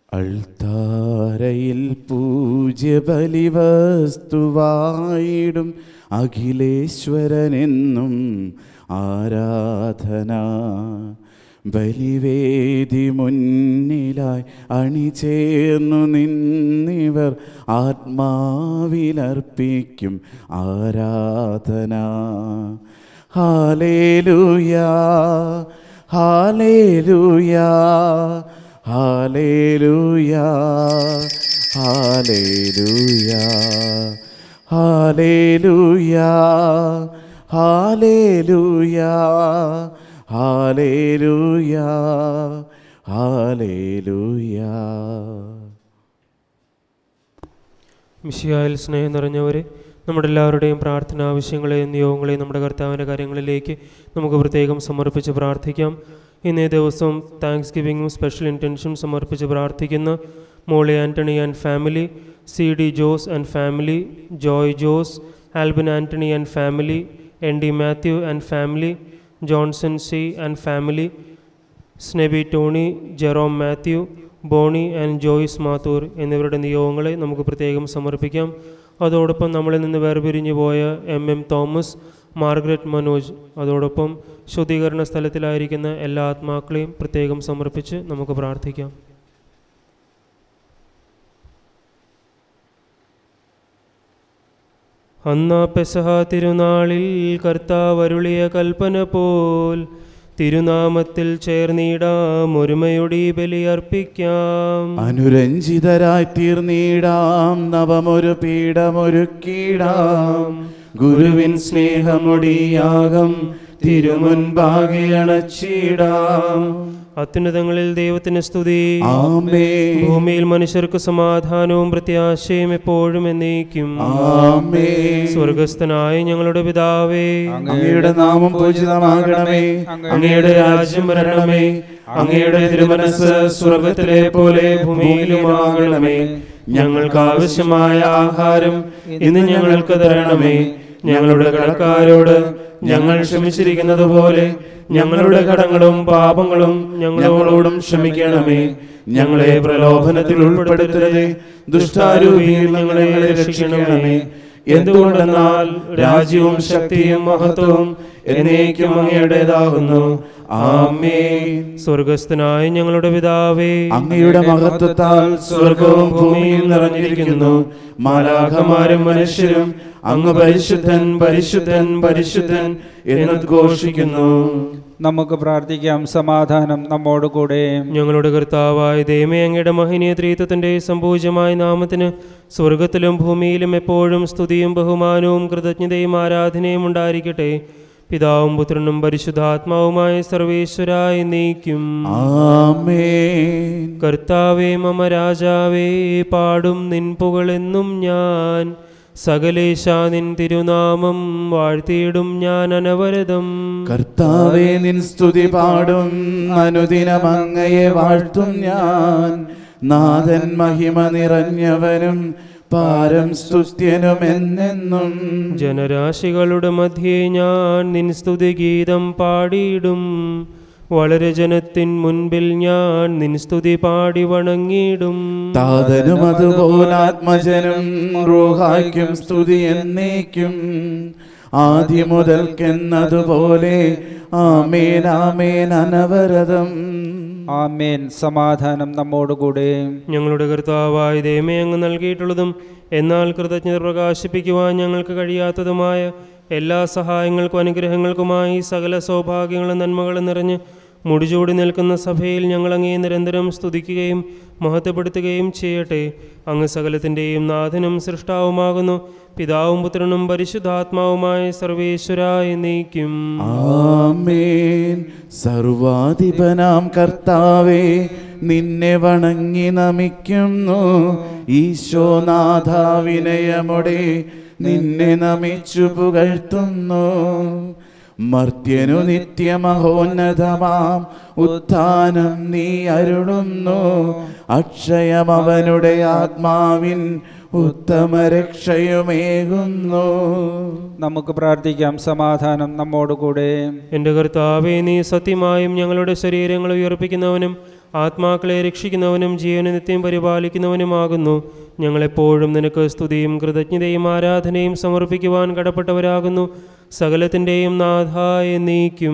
അൾത്താരയിൽ പൂജ്യബലി വസ്തുവായിടും അഖിലേശ്വരനെന്നും ആരാധന ബലിവേദി മുന്നിലായി അണിചേർന്നു നിന്നിവർ ആത്മാവിലർപ്പിക്കും ആരാധന ഹാലേലുയാ ഹാലേലുയാ ഹാലേലുയാ ഹാലേലുയാ ഹാലേലുയാ ഹാലേലുയാ ഹാലേലുയാ ഹാലേലുയാ മിഷിയായിൽ സ്നേഹം നിറഞ്ഞവരെ നമ്മുടെ എല്ലാവരുടെയും പ്രാർത്ഥന ആവശ്യങ്ങളെയും നിയോഗങ്ങളെയും നമ്മുടെ കർത്താവിൻ്റെ കാര്യങ്ങളിലേക്ക് നമുക്ക് പ്രത്യേകം സമർപ്പിച്ച് പ്രാർത്ഥിക്കാം ഇന്നേ ദിവസം താങ്ക്സ് ഗിവിങ്ങും സ്പെഷ്യൽ ഇൻറ്റൻഷനും സമർപ്പിച്ച് പ്രാർത്ഥിക്കുന്ന Molly Antony and family C D Jose and family Joy Jose Albin Antony and family N D Mathew and family Johnson C and family Sneby Tony Jerome Mathew Boney and Joyce Mathur എന്നിവരുടെ നിയോഗങ്ങളെ നമുക്ക് പ്രത്യേകം സമർപ്പിക്കാം അതോടൊപ്പം നമ്മളിൽ നിന്ന് വേർപിരിഞ്ഞു പോയ M M Thomas Margaret Manoj അതോടൊപ്പം ശുദ്ധീകരണ സ്ഥലത്തിലായിരിക്കുന്ന എല്ലാ ആത്മാക്കളെയും പ്രത്യേകം സമർപ്പിച്ച് നമുക്ക് പ്രാർത്ഥിക്കാം അന്ന പെസഹ തിരുനാളിൽ കർത്താവ് അരുളിയ കൽപ്പന പോൽ തിരുനാമത്തിൽ ചേർന്നിടാം ഒരുമയുടെ ഈ ബലി അർപ്പിക്കാം അനുരഞ്ജിതരായി തീർന്നിടാം നവമൊരു പീഠമൊരുക്കിടാം ഗുരുവിൻ സ്നേഹമൊടിയാകം തിരുമുൻപാകെ അണച്ചിടാം അത്യുന്നതങ്ങളിൽ ദൈവത്തിന് സ്തുതി ആമേ ഭൂമിയിൽ മനുഷ്യർക്ക് സമാധാനവും പ്രത്യാശയും എപ്പോഴും എന്നേക്കും ആമേ സ്വർഗസ്ഥനായ ഞങ്ങളുടെ പിതാവേ അങ്ങയുടെ നാമം പൂജിതമാകണമേ അങ്ങയുടെ രാജ്യം വരണമേ അങ്ങയുടെ തിരുമനസ് സ്വർഗത്തിലെ പോലെ ഭൂമിയിലുമാകണമേ ഞങ്ങൾക്ക് ആവശ്യമായ ആഹാരം ഇന്ന് ഞങ്ങൾക്ക് തരണമേ ഞങ്ങളുടെ കടക്കാരോട് ഞങ്ങൾ ക്ഷമിച്ചിരിക്കുന്നത് പോലെ ഞങ്ങളുടെ കടങ്ങളും പാപങ്ങളും ഞങ്ങളോടും ക്ഷമിക്കണമേ ഞങ്ങളെ പ്രലോഭനത്തിൽ ഉൾപ്പെടുത്തരുതേ ദുഷ്ടാരൂപിയിൽ ഞങ്ങളെ രക്ഷിക്കണമേ എന്തുകൊണ്ടെന്നാൽ രാജ്യവും ശക്തിയും മഹത്വവും എന്നേക്കും അങ്ങയുടേതാകുന്നു ആമേൻ സ്വർഗസ്ഥനായ ഞങ്ങളുടെ പിതാവേ അങ്ങയുടെ മഹത്വത്താൽ സ്വർഗവും ഭൂമിയും നിറഞ്ഞിരിക്കുന്നു മാലാഖമാരും മനുഷ്യരും അങ്ങ് പരിശുദ്ധൻ പരിശുദ്ധൻ പരിശുദ്ധൻ എന്ന് ഘോഷിക്കുന്നു നമുക്ക് പ്രാർത്ഥിക്കാം സമാധാനം നമ്മോട് കൂടെ ഞങ്ങളുടെ കർത്താവായ ദൈവമേ അങ്ങയുടെ മഹനീയ ത്രീത്വത്തിൻ്റെ സംപൂജ്യമായ നാമത്തിന് സ്വർഗത്തിലും ഭൂമിയിലും എപ്പോഴും സ്തുതിയും ബഹുമാനവും കൃതജ്ഞതയും ആരാധനയും ഉണ്ടായിരിക്കട്ടെ പിതാവും പുത്രനും പരിശുദ്ധാത്മാവുമായ സർവേശ്വരായ നീക്കും ആമേൻ കർത്താവേ മമ രാജാവേ പാടും നിൻ പുകളെന്നും ഞാൻ സകലേശ നിൻ തിരുനാമം വാഴ്ത്തിയിടും ഞാൻ അനവരതം കർത്താവേ നിൻ സ്തുതി പാടും അനുദിനം അങ്ങയെ വാഴ്ത്തും ഞാൻ നാഥൻ മഹിമ നിറഞ്ഞവനും പാരം സ്തുത്യനും എന്നെന്നും ജനരാശികളുടെ മധ്യേ ഞാൻ നിൻ സ്തുതിഗീതം പാടിയിടും വളരെ ജനത്തിൻ മുൻപിൽ ഞാൻ നിൻ സ്തുതി പാടി വണങ്ങിയിടും താതനും അതുപോലാത്മജനും റൂഹായ്ക്കും സ്തുതി എന്നേക്കും ആദ്യം മുതൽക്കെന്നതുപോലെ ആമേൻ ആമേൻ അനവരതം ആമേൻ സമാധാനം നമ്മോട് കൂടെ ഞങ്ങളുടെ കർത്താവായ ദൈവമേ അങ്ങ് നൽകിയിട്ടുള്ളതും എന്നാൽ കൃതജ്ഞത പ്രകാശിപ്പിക്കുവാൻ ഞങ്ങൾക്ക് കഴിയാത്തതുമായ എല്ലാ സഹായങ്ങൾക്കും അനുഗ്രഹങ്ങൾക്കുമായി സകല സൗഭാഗ്യങ്ങളും നന്മകളും നിറഞ്ഞ് മുടിചൂടി നിൽക്കുന്ന സഭയിൽ ഞങ്ങൾ അങ്ങേ നിരന്തരം സ്തുതിക്കുകയും മഹത്വപ്പെടുത്തുകയും ചെയ്യട്ടെ അങ്ങ് സകലത്തിൻ്റെയും നാഥനും സൃഷ്ടാവുമാകുന്നു പിതാവും പുത്രനും പരിശുദ്ധാത്മാവുമായ സർവേശ്വരായ നീക്കും ആമേൻ സർവാധിപനാം കർത്താവേ നിന്നെ വണങ്ങി നമിക്കുന്നു ഈശോനാഥ വിനയമൊടെ നിന്നെ നമിച്ചു പുകഴ്ത്തുന്നു മർത്യനു നിത്യമഹോന്നതമാം ഉത്ഥാനം നീ അരുളുന്നു അക്ഷയം അവനുടെ ആത്മാവിൻ ഉത്തമ രക്ഷയുമേകുന്നു നമുക്ക് പ്രാർത്ഥിക്കാം സമാധാനം നമ്മോട് കൂടെ എൻ്റെ കർത്താവേ നീ സത്യമായും ഞങ്ങളുടെ ശരീരങ്ങൾ ഉയർപ്പിക്കുന്നവനും ആത്മാക്കളെ രക്ഷിക്കുന്നവനും ജീവനെ നിത്യം പരിപാലിക്കുന്നവനുമാകുന്നു ഞങ്ങളെപ്പോഴും നിനക്ക് സ്തുതിയും കൃതജ്ഞതയും ആരാധനയും സമർപ്പിക്കുവാൻ കടപ്പെട്ടവരാകുന്നു സകലത്തിൻ്റെയും നാഥായ നീക്കും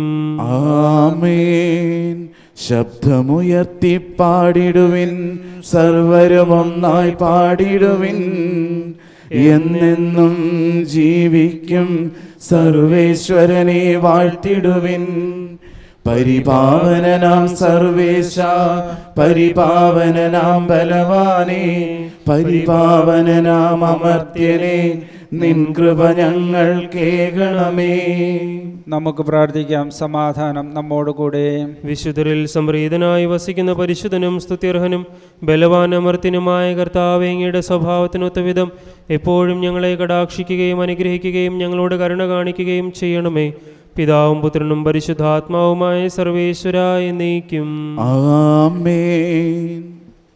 ആമേൻ ശബ്ദമുയർത്തി പാടിടുവിൻ സർവരും ഒന്നായി പാടിടുവിൻ എന്നെന്നും ജീവിക്കും സർവേശ്വരനെ വാഴ്ത്തിടുവിൻ പരിപാവനനാം സർവേശ പരിപാവനനാം ബലവാനെ പരിപാവനനാം അമർത്യനെ നിൻ കൃപ ഞങ്ങൾ കേകണമേ നമുക്ക് പ്രാർത്ഥിക്കാം സമാധാനം നമ്മോടുകൂടെ വിശുദ്ധരിൽ സംപ്രീതനായി വസിക്കുന്ന പരിശുദ്ധനും സ്തുത്യർഹനും ബലവാനമർത്തിനുമായ കർത്താവ് അങ്ങയുടെ സ്വഭാവത്തിനൊത്ത വിധം എപ്പോഴും ഞങ്ങളെ കടാക്ഷിക്കുകയും അനുഗ്രഹിക്കുകയും ഞങ്ങളോട് കരുണ കാണിക്കുകയും ചെയ്യണമേ പിതാവും പുത്രനും പരിശുദ്ധാത്മാവുമായ സർവേശ്വരായ നീക്കും ആമേൻ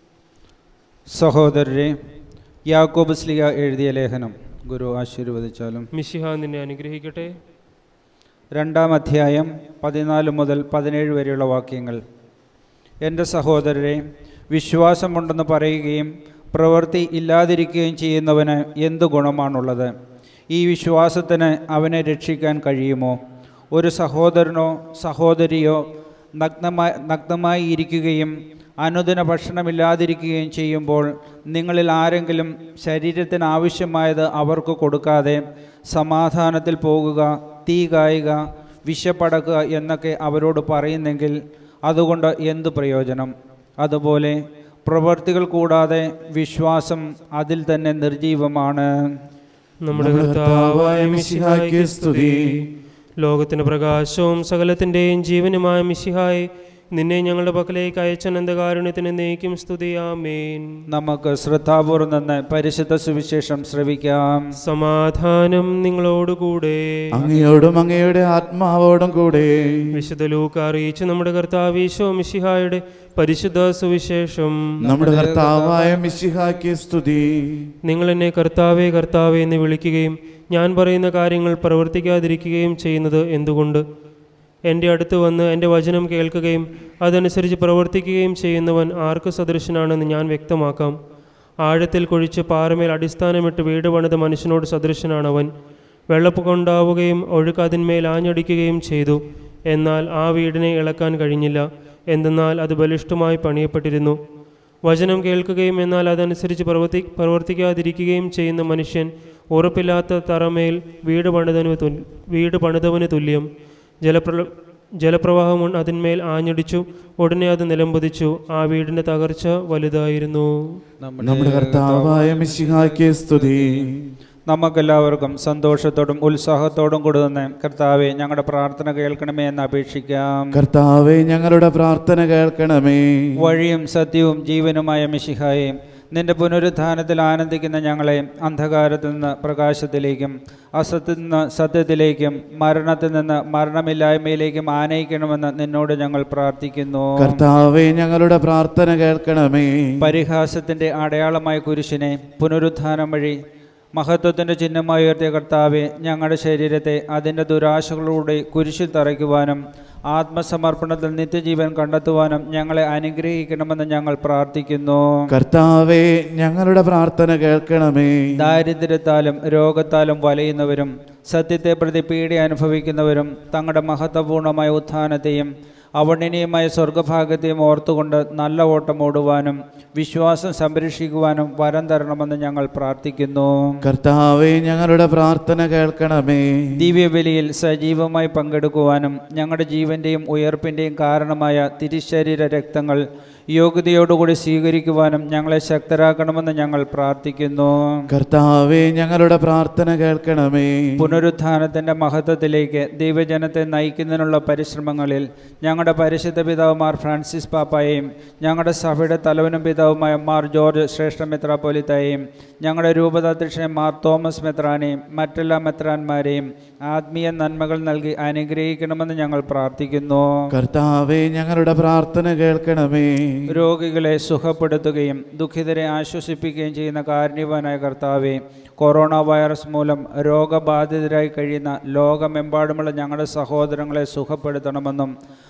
സഹോദരരെ യാക്കോബ് സ്ലിക എഴുതിയ ലേഖനം ഗുരു ആശീർവദിച്ചാലും മിശിഹ നിന്നെ അനുഗ്രഹിക്കട്ടെ രണ്ടാം അധ്യായം പതിനാല് മുതൽ പതിനേഴ് വരെയുള്ള വാക്യങ്ങൾ എൻ്റെ സഹോദരരെ വിശ്വാസമുണ്ടെന്ന് പറയുകയും പ്രവൃത്തി ഇല്ലാതിരിക്കുകയും ചെയ്യുന്നവന് എന്തു ഗുണമാണുള്ളത് ഈ വിശ്വാസത്തിന് അവനെ രക്ഷിക്കാൻ കഴിയുമോ ഒരു സഹോദരനോ സഹോദരിയോ നഗ്നമായി നഗ്നമായി ഇരിക്കുകയും അനുദിന ഭക്ഷണമില്ലാതിരിക്കുകയും ചെയ്യുമ്പോൾ നിങ്ങളിൽ ആരെങ്കിലും ശരീരത്തിന് ആവശ്യമായത് അവർക്ക് കൊടുക്കാതെ സമാധാനത്തിൽ പോകുക തീ കായുക വിശപ്പടക്കുക എന്നൊക്കെ അവരോട് പറയുന്നെങ്കിൽ അതുകൊണ്ട് എന്തു പ്രയോജനം അതുപോലെ പ്രവൃത്തികൾ കൂടാതെ വിശ്വാസം അതിൽ തന്നെ നിർജീവമാണ് നമ്മുടെ നമ്മുടെ കർത്താവായ മിശിഹായ്ക്ക് സ്തുതി ലോകത്തിന് പ്രകാശവും സകലത്തിൻ്റെയും ജീവനുമായ മിശിഹായി നിന്നെ ഞങ്ങളുടെ പക്കലേക്ക് അയച്ചനന്ത കാരുണ്യത്തിന് നീക്കും സ്തുതിയാമേൻ നമുക്ക് ശ്രദ്ധാപൂർവം നിന്ന് പരിശുദ്ധ സുവിശേഷം ശ്രവിക്കാം സമാധാനം നിങ്ങളോടുകൂടെ അങ്ങയോടും അങ്ങയുടെ ആത്മാവോടും കൂടെ വിശുദ്ധ ലൂക്ക അറിയിച്ച് നമ്മുടെ കർത്താവ് ഈശോ മിശിഹായുടെ പരിശുദ്ധ സുവിശേഷം നമ്മുടെ കർത്താവായ മിശിഹായ്ക്ക് സ്തുതി നിങ്ങൾ എന്നെ കർത്താവേ കർത്താവേ എന്ന് വിളിക്കുകയും ഞാൻ പറയുന്ന കാര്യങ്ങൾ പ്രവർത്തിക്കാതിരിക്കുകയും ചെയ്യുന്നത് എന്തുകൊണ്ട് എൻ്റെ അടുത്ത് വന്ന് എൻ്റെ വചനം കേൾക്കുകയും അതനുസരിച്ച് പ്രവർത്തിക്കുകയും ചെയ്യുന്നവൻ ആർക്ക് സദൃശനാണെന്ന് ഞാൻ വ്യക്തമാക്കാം ആഴത്തിൽ കുഴിച്ച് പാറമേൽ അടിസ്ഥാനമിട്ട് വീട് പണിത മനുഷ്യനോട് സദൃശനാണവൻ വെള്ളപ്പൊക്കമുണ്ടാവുകയും ഒഴുക്ക് അതിന്മേൽ ആഞ്ഞടിക്കുകയും ചെയ്തു എന്നാൽ ആ വീടിനെ ഇളക്കാൻ കഴിഞ്ഞില്ല എന്തെന്നാൽ അത് ബലിഷ്ഠമായി പണിയപ്പെട്ടിരുന്നു വചനം കേൾക്കുകയും എന്നാൽ അതനുസരിച്ച് പ്രവർത്തി പ്രവർത്തിക്കാതിരിക്കുകയും ചെയ്യുന്ന മനുഷ്യൻ ഉറപ്പില്ലാത്ത തറമേൽ വീട് പണിതവന് തുല്യ വീട് പണിതവന് തുല്യം ജലപ്ര ജലപ്രവാഹം അതിന്മേൽ ആഞ്ഞടിച്ചു ഉടനെ അത് നിലംപതിച്ചു ആ വീടിൻ്റെ തകർച്ച വലുതായിരുന്നു നമ്മുടെ കർത്താവായ മിശിഹായ്ക്ക് സ്തുതി നമുക്കെല്ലാവർക്കും സന്തോഷത്തോടും ഉത്സാഹത്തോടും കൂടി നിന്ന് കർത്താവെ ഞങ്ങളുടെ പ്രാർത്ഥന കേൾക്കണമേ എന്ന് അപേക്ഷിക്കാം കർത്താവെ ഞങ്ങളുടെ പ്രാർത്ഥന കേൾക്കണമേ വഴിയും സത്യവും ജീവനുമായ മിശിഹായെ നിന്റെ പുനരുത്ഥാനത്തിൽ ആനന്ദിക്കുന്ന ഞങ്ങളെ അന്ധകാരത്തിൽ നിന്ന് പ്രകാശത്തിലേക്കും അസത്യത്തിൽ നിന്ന് സത്യത്തിലേക്കും മരണത്തിൽ നിന്ന് മരണമില്ലായ്മയിലേക്കും ആനയിക്കണമെന്ന് നിന്നോട് ഞങ്ങൾ പ്രാർത്ഥിക്കുന്നു കർത്താവെ ഞങ്ങളുടെ പ്രാർത്ഥന കേൾക്കണമേ പരിഹാസത്തിൻ്റെ അടയാളമായ കുരിശിനെ പുനരുത്ഥാനം വഴി മഹത്വത്തിൻ്റെ ചിഹ്നമായി ഉയർത്തിയ കർത്താവെ ഞങ്ങളുടെ ശരീരത്തെ അതിൻ്റെ ദുരാശകളോടെ കുരിശിൽ തറയ്ക്കുവാനും ആത്മസമർപ്പണത്തിൽ നിത്യജീവൻ കണ്ടെത്തുവാനും ഞങ്ങളെ അനുഗ്രഹിക്കണമെന്ന് ഞങ്ങൾ പ്രാർത്ഥിക്കുന്നു കർത്താവെ ഞങ്ങളുടെ പ്രാർത്ഥന കേൾക്കണമേ ദാരിദ്ര്യത്താലും രോഗത്താലും വലയുന്നവരും സത്യത്തെ പ്രതി പീഡ അനുഭവിക്കുന്നവരും തങ്ങളുടെ മഹത്വപൂർണമായ ഉത്ഥാനത്തെയും അവർണ്ണനീയമായ സ്വർഗഭാഗത്തെയും ഓർത്തുകൊണ്ട് നല്ല ഓട്ടം ഓടുവാനും വിശ്വാസം സംരക്ഷിക്കുവാനും വരം തരണമെന്ന് ഞങ്ങൾ പ്രാർത്ഥിക്കുന്നു കർത്താവെ ഞങ്ങളുടെ പ്രാർത്ഥന കേൾക്കണമേ ദിവ്യബലിയിൽ സജീവമായി പങ്കെടുക്കുവാനും ഞങ്ങളുടെ ജീവന്റെയും ഉയർപ്പിന്റെയും കാരണമായ തിരുശരീര രക്തങ്ങൾ യോഗ്യതയോടുകൂടി സ്വീകരിക്കുവാനും ഞങ്ങളെ ശക്തരാക്കണമെന്ന് ഞങ്ങൾ പ്രാർത്ഥിക്കുന്നു കർത്താവെ ഞങ്ങളുടെ പ്രാർത്ഥന കേൾക്കണമേ പുനരുത്ഥാനത്തിന്റെ മഹത്വത്തിലേക്ക് ദൈവജനത്തെ നയിക്കുന്നതിനുള്ള പരിശ്രമങ്ങളിൽ ഞങ്ങളുടെ പരിശുദ്ധ പിതാവ് മാർ ഫ്രാൻസിസ് പാപ്പായെയും ഞങ്ങളുടെ സഭയുടെ തലവനും പിതാവുമായ മാർ ജോർജ് ശ്രേഷ്ഠ മെത്രാപ്പൊലിത്തായെയും ഞങ്ങളുടെ രൂപതാധ്യക്ഷൻ മാർ തോമസ് മെത്രാനെയും മറ്റെല്ലാ മെത്രാന്മാരെയും ആത്മീയ നന്മകൾ നൽകി അനുഗ്രഹിക്കണമെന്ന് ഞങ്ങൾ പ്രാർത്ഥിക്കുന്നു കർത്താവെ ഞങ്ങളുടെ പ്രാർത്ഥന കേൾക്കണമേ രോഗികളെ സുഖപ്പെടുത്തുകയും ദുഃഖിതരെ ആശ്വസിപ്പിക്കുകയും ചെയ്യുന്ന കാരുണ്യവാനായ കർത്താവെ കൊറോണ വൈറസ് മൂലം രോഗബാധിതരായി കഴിയുന്ന ലോകമെമ്പാടുമുള്ള ഞങ്ങളുടെ സഹോദരങ്ങളെ സുഖപ്പെടുത്തണമെന്നും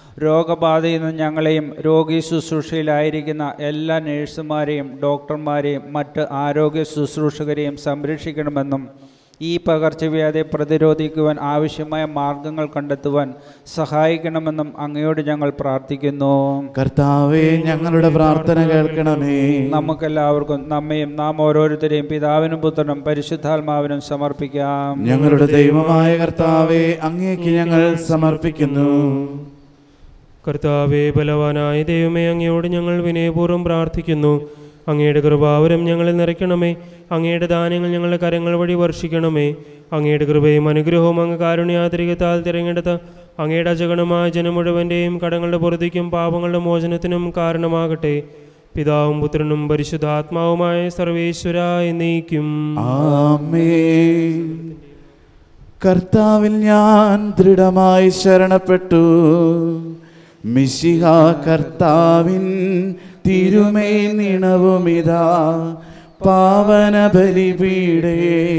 രോഗബാധയിൽ നിന്ന് ഞങ്ങളെയും രോഗി ശുശ്രൂഷയിലായിരിക്കുന്ന എല്ലാ നഴ്സുമാരെയും ഡോക്ടർമാരെയും മറ്റ് ആരോഗ്യ ശുശ്രൂഷകരെയും സംരക്ഷിക്കണമെന്നും ഈ പകർച്ചവ്യാധിയെ പ്രതിരോധിക്കുവാൻ ആവശ്യമായ മാർഗങ്ങൾ കണ്ടെത്തുവാൻ സഹായിക്കണമെന്നും അങ്ങയോട് ഞങ്ങൾ പ്രാർത്ഥിക്കുന്നു കർത്താവെ ഞങ്ങളുടെ പ്രാർത്ഥന കേൾക്കണമേ നമുക്കെല്ലാവർക്കും നമ്മയും നാം ഓരോരുത്തരെയും പിതാവിനും പുത്രനും പരിശുദ്ധാത്മാവിനും സമർപ്പിക്കാം ഞങ്ങളുടെ ദൈവമായ കർത്താവെ അങ്ങേക്ക് ഞങ്ങൾ സമർപ്പിക്കുന്നു കർത്താവേ ബലവാനായ ദൈവമേ അങ്ങയോട് ഞങ്ങൾ വിനയപൂർവ്വം പ്രാർത്ഥിക്കുന്നു അങ്ങയുടെ കൃപാവരം ഞങ്ങളിൽ നിറയ്ക്കണമേ അങ്ങയുടെ ദാനങ്ങൾ ഞങ്ങളുടെ കരങ്ങൾ വഴി വർഷിക്കണമേ അങ്ങയുടെ കൃപയും അനുഗ്രഹവും അങ്ങ് കാരുണ്യാതിരികത്താൽ തിരഞ്ഞെടുത്ത അങ്ങയുടെ അജഗണമായ ജനം മുഴുവൻ്റെയും കടങ്ങളുടെ പുറത്തേക്കും പാപങ്ങളുടെ മോചനത്തിനും കാരണമാകട്ടെ പിതാവും പുത്രനും പരിശുദ്ധാത്മാവുമായ സർവേശ്വര എന്നേക്കും ആമേൻ കർത്താവിൽ ഞാൻ ദൃഢമായി ശരണപ്പെട്ടു മിശിഹ കർത്താവിൻ തിരുമേ നിണവുമിതാ പാവന ബലിപീടേ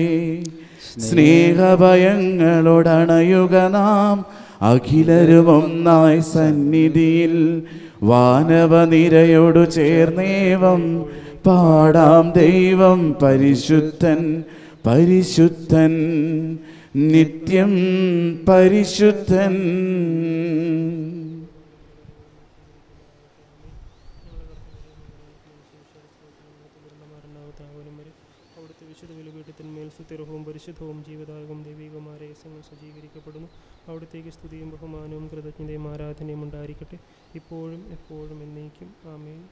സ്നേഹഭയങ്ങളോടണയുക നാം അഖിലരും ഒന്നായി സന്നിധിയിൽ വാനവനിരയോടു ചേർന്നേവം പാടാം ദൈവം പരിശുദ്ധൻ പരിശുദ്ധൻ നിത്യം പരിശുദ്ധൻ അവിടുത്തെ വിശുദ്ധ ബലിപീഠത്തിന്മേൽ സുത്തിരഹവും പരിശുദ്ധവും ജീവദായകവും ദൈവികമായ രഹസ്യങ്ങൾ സജ്ജീകരിക്കപ്പെടുന്നു അവിടത്തേക്ക് സ്തുതിയും ബഹുമാനവും കൃതജ്ഞതയും ആരാധനയും ഉണ്ടായിരിക്കട്ടെ ഇപ്പോഴും എപ്പോഴും എന്നേക്കും ആമേൻ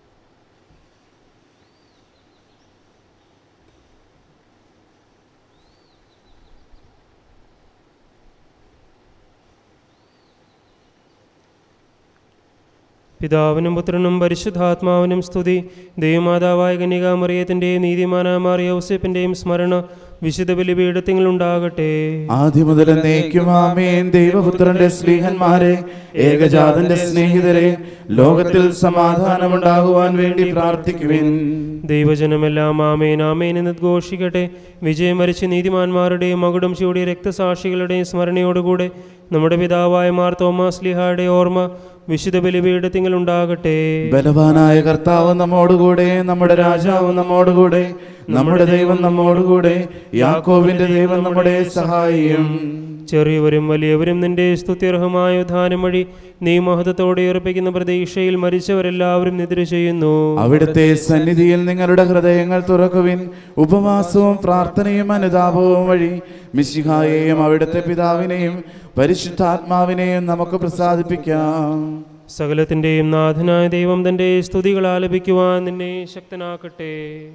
പിതാവിനും പുത്രനും പരിശുദ്ധാത്മാവിനും സ്തുതി ദൈവമാതാവായ കന്യകാമറിയത്തിൻ്റെയും നീതിമാനായ മാറിയ ഔസേപ്പിൻ്റെയും സ്മരണ വിശുദ്ധ ബലിപീഠത്തിൽ ഉണ്ടാകട്ടെ ആദ്യം മുതൽ എന്നേക്കും ആമേൻ ദൈവപുത്രന്റെ സ്നേഹന്മാരെ ഏകജാതന്റെ സ്നേഹിതരെ ലോകത്തിൽ സമാധാനമുണ്ടാകുവാൻ വേണ്ടി പ്രാർത്ഥിക്കുവിൻ ദൈവജനമെല്ലാം ആമേൻ ആമേൻ എന്ന് ഘോഷിക്കട്ടെ വിജയം വരിച്ച നീതിമാന്മാരുടെയും മകുടം ചൂടിയ രക്തസാക്ഷികളുടെയും സ്മരണയോടുകൂടെ നമ്മുടെ പിതാവായ മാർ തോമാസ് ലിഹായുടെ ഓർമ്മ വിശുദ്ധ ബലിപീഠത്തിൽ ഉണ്ടാകട്ടെ ബലവാനായ കർത്താവ് നമ്മോടുകൂടെ നമ്മുടെ രാജാവ് നമ്മോടുകൂടെ നമ്മുടെ ദൈവം നമ്മോടുകൂടെ യാക്കോവിന്റെ ദൈവം നമ്മുടെ സഹായിയും ചെറിയവരും വലിയവരും നിന്റെ സ്തുത്യർഹമായ ഉദ്ധാനം വഴി നീ മഹത്വത്തോടെ ഉറപ്പിക്കുന്ന പ്രതീക്ഷയിൽ മരിച്ചവരെല്ലാവരും നിദ്ര ചെയ്യുന്നു അവിടുത്തെ സന്നിധിയിൽ നിങ്ങളുടെ ഹൃദയങ്ങൾ തുറക്കുവിൻ ഉപവാസവും പ്രാർത്ഥനയും അനുതാപവും വഴി മിശിഹായെയും അവിടുത്തെ പിതാവിനെയും പരിശുദ്ധാത്മാവിനെയും നമുക്ക് പ്രസാദിപ്പിക്കാം സകലത്തിൻ്റെയും നാഥനായ ദൈവം തൻ്റെ സ്തുതികൾ ആലപിക്കുവാൻ നിന്നെ ശക്തനാക്കട്ടെ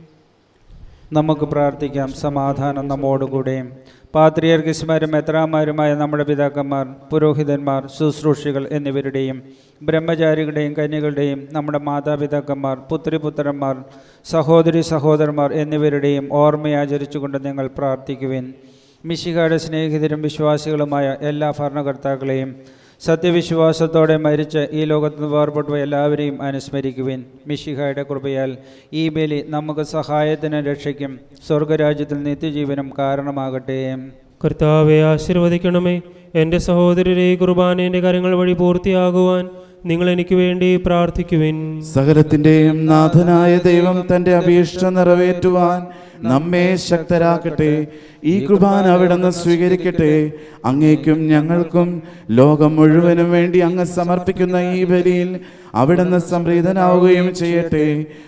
നമുക്ക് പ്രാർത്ഥിക്കാം സമാധാനം നമ്മോടുകൂടെ പാത്രിയർക്കിസ്മാരും മെത്രാമാരുമായ നമ്മുടെ പിതാക്കന്മാർ പുരോഹിതന്മാർ ശുശ്രൂഷികൾ എന്നിവരുടെയും ബ്രഹ്മചാരികളുടെയും കന്യകളുടെയും നമ്മുടെ മാതാപിതാക്കന്മാർ പുത്രിപുത്രന്മാർ സഹോദരി സഹോദരന്മാർ എന്നിവരുടെയും ഓർമ്മയാചരിച്ചുകൊണ്ട് നിങ്ങൾ പ്രാർത്ഥിക്കുവിൻ മിശിഹായുടെ സ്നേഹിതരും വിശ്വാസികളുമായ എല്ലാ ഭരണകർത്താക്കളെയും സത്യവിശ്വാസത്തോടെ മരിച്ച് ഈ ലോകത്ത് നിന്ന് വേർപെട്ടു എല്ലാവരെയും അനുസ്മരിക്കുവിൻ മിശിഹായുടെ കൃപയാൽ ഈ ബലി നമുക്ക് സഹായത്തിനും രക്ഷയ്ക്കും സ്വർഗരാജ്യത്തിൽ നിത്യജീവനും കാരണമാകട്ടെ കർത്താവെ ആശീർവദിക്കണമേ എൻ്റെ സഹോദരരെ ഈ കുർബാന എൻ്റെ കാര്യങ്ങൾ വഴി പൂർത്തിയാകുവാൻ നിങ്ങൾ എനിക്ക് വേണ്ടി പ്രാർത്ഥിക്കുവിൻ സകലത്തിന്റെയും നാഥനായ ദൈവം തന്റെ അഭീഷ്ടം നിറവേറ്റുവാൻ നമ്മെ ശക്തരാക്കട്ടെ ഈ കുർബാന അവിടുന്ന് സ്വീകരിക്കട്ടെ അങ്ങേക്കും ഞങ്ങൾക്കും ലോകം മുഴുവനും വേണ്ടി അങ്ങ് സമർപ്പിക്കുന്ന ഈ ബലിയിൽ അവിടുന്ന് സംപ്രീതനാവുകയും ചെയ്യട്ടെ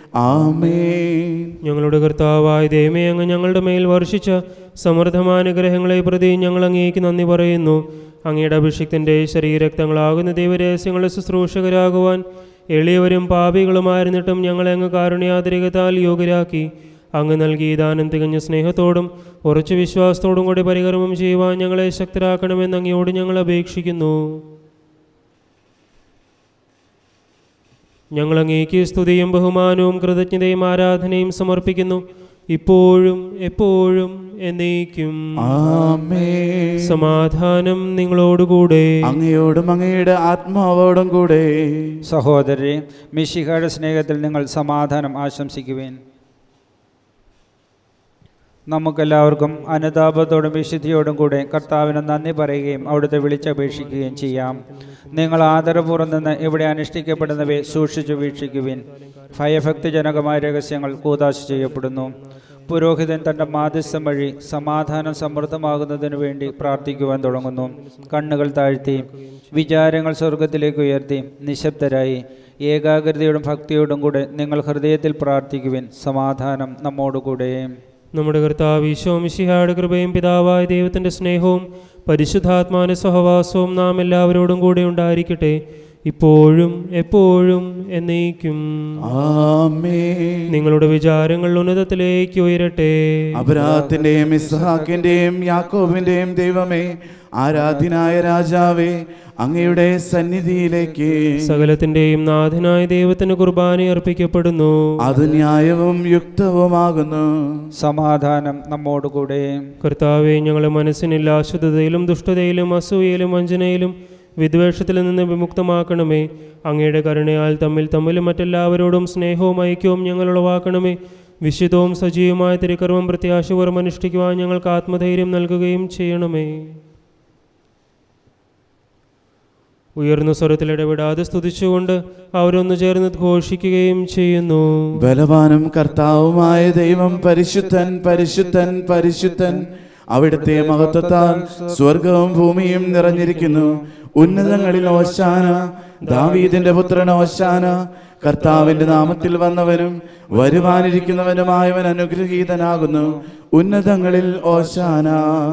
ആമേൻ ഞങ്ങളുടെ കർത്താവായ ദൈവമേ അങ്ങ് ഞങ്ങളുടെ മേൽ വർഷിച്ച സമൃദ്ധമായ അനുഗ്രഹങ്ങളെ പ്രതി ഞങ്ങൾ അങ്ങേക്ക് നന്ദി പറയുന്നു അങ്ങയുടെ അഭിഷിക്തൻ്റെ ശരീരക്തങ്ങളാകുന്ന ദൈവരഹസ്യങ്ങളുടെ ശുശ്രൂഷകരാകുവാൻ എളിയവരും പാപികളുമായിരുന്നിട്ടും ഞങ്ങളെ അങ്ങ് കാരുണ്യാതിരികത്താൽ യോഗ്യരാക്കി അങ്ങ് നൽകിയ ദാനം തികഞ്ഞ സ്നേഹത്തോടും ഉറച്ച വിശ്വാസത്തോടും കൂടി പരികർമ്മം ചെയ്യുവാൻ ഞങ്ങളെ ശക്തരാക്കണമെന്ന് അങ്ങയോട് ഞങ്ങൾ അപേക്ഷിക്കുന്നു ഞങ്ങൾ അങ്ങേക്ക് സ്തുതിയും ബഹുമാനവും കൃതജ്ഞതയും ആരാധനയും സമർപ്പിക്കുന്നു ഇപ്പോഴും എപ്പോഴും എന്നേക്കും ആമേൻ സമാധാനം നിങ്ങളോടുകൂടെ അങ്ങയോടും അങ്ങയുടെ ആത്മാവോടും കൂടെ സഹോദരരെ മിശിഹായുടെ സ്നേഹത്തിൽ നിങ്ങൾ സമാധാനം ആശംസിക്കുവേൻ നമുക്കെല്ലാവർക്കും അനുതാപത്തോടും വിശുദ്ധിയോടും കൂടെ കർത്താവിന് നന്ദി പറയുകയും അവിടുത്തെ വിളിച്ചപേക്ഷിക്കുകയും ചെയ്യാം നിങ്ങൾ ആദരപൂർവ്വം നിന്ന് ഇവിടെ അനുഷ്ഠിക്കപ്പെടുന്നവയെ സൂക്ഷിച്ചു വീക്ഷിക്കുവിൻ ഭയഭക്തിജനകമായ രഹസ്യങ്ങൾ കൂതാശ ചെയ്യപ്പെടുന്നു പുരോഹിതൻ തൻ്റെ മാധ്യസ്ഥം വഴി സമാധാനം സമൃദ്ധമാകുന്നതിനു വേണ്ടി പ്രാർത്ഥിക്കുവാൻ തുടങ്ങുന്നു കണ്ണുകൾ താഴ്ത്തി വിചാരങ്ങൾ സ്വർഗത്തിലേക്ക് ഉയർത്തി നിശബ്ദരായി ഏകാഗ്രതയോടും ഭക്തിയോടും കൂടെ നിങ്ങൾ ഹൃദയത്തിൽ പ്രാർത്ഥിക്കുവിൻ സമാധാനം നമ്മോടുകൂടെ നമ്മുടെ കർത്താവ് ഈശോ മിശിഹായുടെ കൃപയും പിതാവായ ദൈവത്തിൻ്റെ സ്നേഹവും പരിശുദ്ധാത്മാവിൻ്റെ സഹവാസവും നാം എല്ലാവരോടും കൂടെ ഉണ്ടായിരിക്കട്ടെ ഇപ്പോഴും എപ്പോഴും എന്നേക്കും ആമേൻ നിങ്ങളുടെ വിചാരങ്ങൾ ഉന്നതത്തിലേക്ക് ഉയരട്ടെ അബ്രാത്തിന്റെയും ഇസ്ഹാക്കിന്റെയും യാക്കോബിന്റെയും ദൈവമേ ആരാധ്യനായ രാജാവേ അങ്ങയുടെ സന്നിധിയിലേക്ക് സകലത്തിന്റെയും നാഥനായ ദൈവത്തിന് കുർബാന അർപ്പിക്കപ്പെടുന്നു അത് ന്യായവും യുക്തവുമാകുന്നു സമാധാനം നമ്മോടുകൂടെ കർത്താവെ ഞങ്ങളെ മനസ്സിനില്ല അശുദ്ധതയിലും ദുഷ്ടതയിലും അസൂയയിലും വഞ്ചനയിലും വിദ്വേഷത്തിൽ നിന്ന് വിമുക്തമാക്കണമേ അങ്ങയുടെ കരുണയാൽ തമ്മിൽ തമ്മിലും മറ്റെല്ലാവരോടും സ്നേഹവും ഐക്യവും ഞങ്ങൾ ഉളവാക്കണമേ വിശുദ്ധവും സജീവമായ തിരുക്കർമ്മം പ്രത്യാശപൂർവ്വം അനുഷ്ഠിക്കുവാൻ ഞങ്ങൾക്ക് ആത്മധൈര്യം നൽകുകയും ചെയ്യണമേ ഉയർന്ന സ്വരത്തിൽ ഇടപെടാതെ സ്തുതിച്ചുകൊണ്ട് അവരൊന്നു ചേർന്ന് ഘോഷിക്കുകയും ചെയ്യുന്നു ബലവാനും കർത്താവുമായ ദൈവം പരിശുദ്ധൻ പരിശുദ്ധൻ പരിശുദ്ധൻ അവിടുത്തെ മഹത്വത്താൽ സ്വർഗവും ഭൂമിയും നിറഞ്ഞിരിക്കുന്നു ഉന്നതങ്ങളിൽ ഓശാന ദാവീദിന്റെ പുത്രൻ ഓശാന കർത്താവിന്റെ നാമത്തിൽ വന്നവനും വരുവാനിരിക്കുന്നവനുമായവൻ അനുഗ്രഹീതനാകുന്നു ഉന്നതങ്ങളിൽ ഓശാന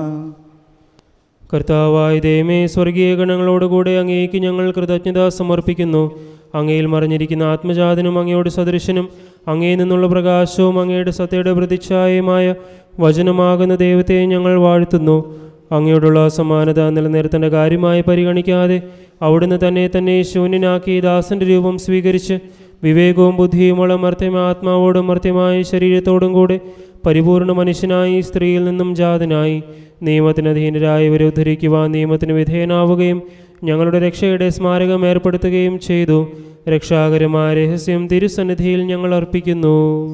കർത്താവായ ദൈവമേ സ്വർഗീയ ഗണങ്ങളോടുകൂടെ അങ്ങേക്ക് ഞങ്ങൾ കൃതജ്ഞത സമർപ്പിക്കുന്നു അങ്ങയിൽ മറിഞ്ഞിരിക്കുന്ന ആത്മജാതനും അങ്ങയോട് സദൃശനും അങ്ങയിൽ നിന്നുള്ള പ്രകാശവും അങ്ങയുടെ സത്യയുടെ പ്രതിച്ഛായയുമായ വചനമാകുന്ന ദൈവത്തെ ഞങ്ങൾ വാഴ്ത്തുന്നു അങ്ങയോടുള്ള സമാനത നിലനിർത്തേണ്ട കാര്യമായി പരിഗണിക്കാതെ അവിടുന്ന് തന്നെ തന്നെ ശൂന്യനാക്കി ദാസന്റെ രൂപം സ്വീകരിച്ച് വിവേകവും ബുദ്ധിയുമുള്ള മർത്യമായ ആത്മാവോടും മർത്യമായ ശരീരത്തോടും കൂടെ പരിപൂർണ മനുഷ്യനായി സ്ത്രീയിൽ നിന്നും ജാതനായി നിയമത്തിന് അധീനരായവരെ ഉദ്ധരിക്കുവാൻ നിയമത്തിന് വിധേയനാവുകയും ഞങ്ങളുടെ രക്ഷയുടെ സ്മാരകം ഏർപ്പെടുത്തുകയും ചെയ്തു രക്ഷാകരമായ രഹസ്യം തിരുസന്നിധിയിൽ ഞങ്ങൾ അർപ്പിക്കുന്നു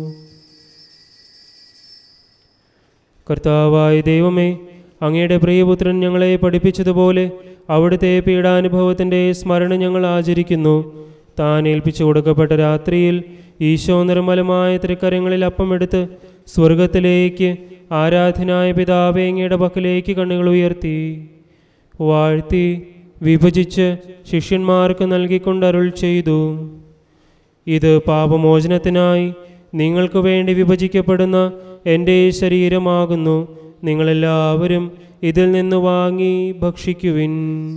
കർത്താവായ ദൈവമേ അങ്ങയുടെ പ്രിയപുത്രൻ ഞങ്ങളെ പഠിപ്പിച്ചതുപോലെ അവിടുത്തെ പീഡാനുഭവത്തിൻ്റെ സ്മരണ ഞങ്ങൾ ആചരിക്കുന്നു താൻ ഏൽപ്പിച്ചു കൊടുക്കപ്പെട്ട രാത്രിയിൽ ഈശോ നിർമ്മലമായ തൃക്കരങ്ങളിൽ അപ്പമെടുത്ത് സ്വർഗത്തിലേക്ക് ആരാധനായ പിതാവേ അങ്ങയുടെ പക്കലേക്ക് കണ്ണുകൾ ഉയർത്തി വാഴ്ത്തി വിഭജിച്ച് ശിഷ്യന്മാർക്ക് നൽകിക്കൊണ്ട് അരുൾ ചെയ്തു ഇത് പാപമോചനത്തിനായി നിങ്ങൾക്ക് വേണ്ടി വിഭജിക്കപ്പെടുന്ന എൻ്റെ ശരീരമാകുന്നു നിങ്ങളെല്ലാവരും ഇതിൽ നിന്ന് വാങ്ങി ഭക്ഷിക്കുവിൻ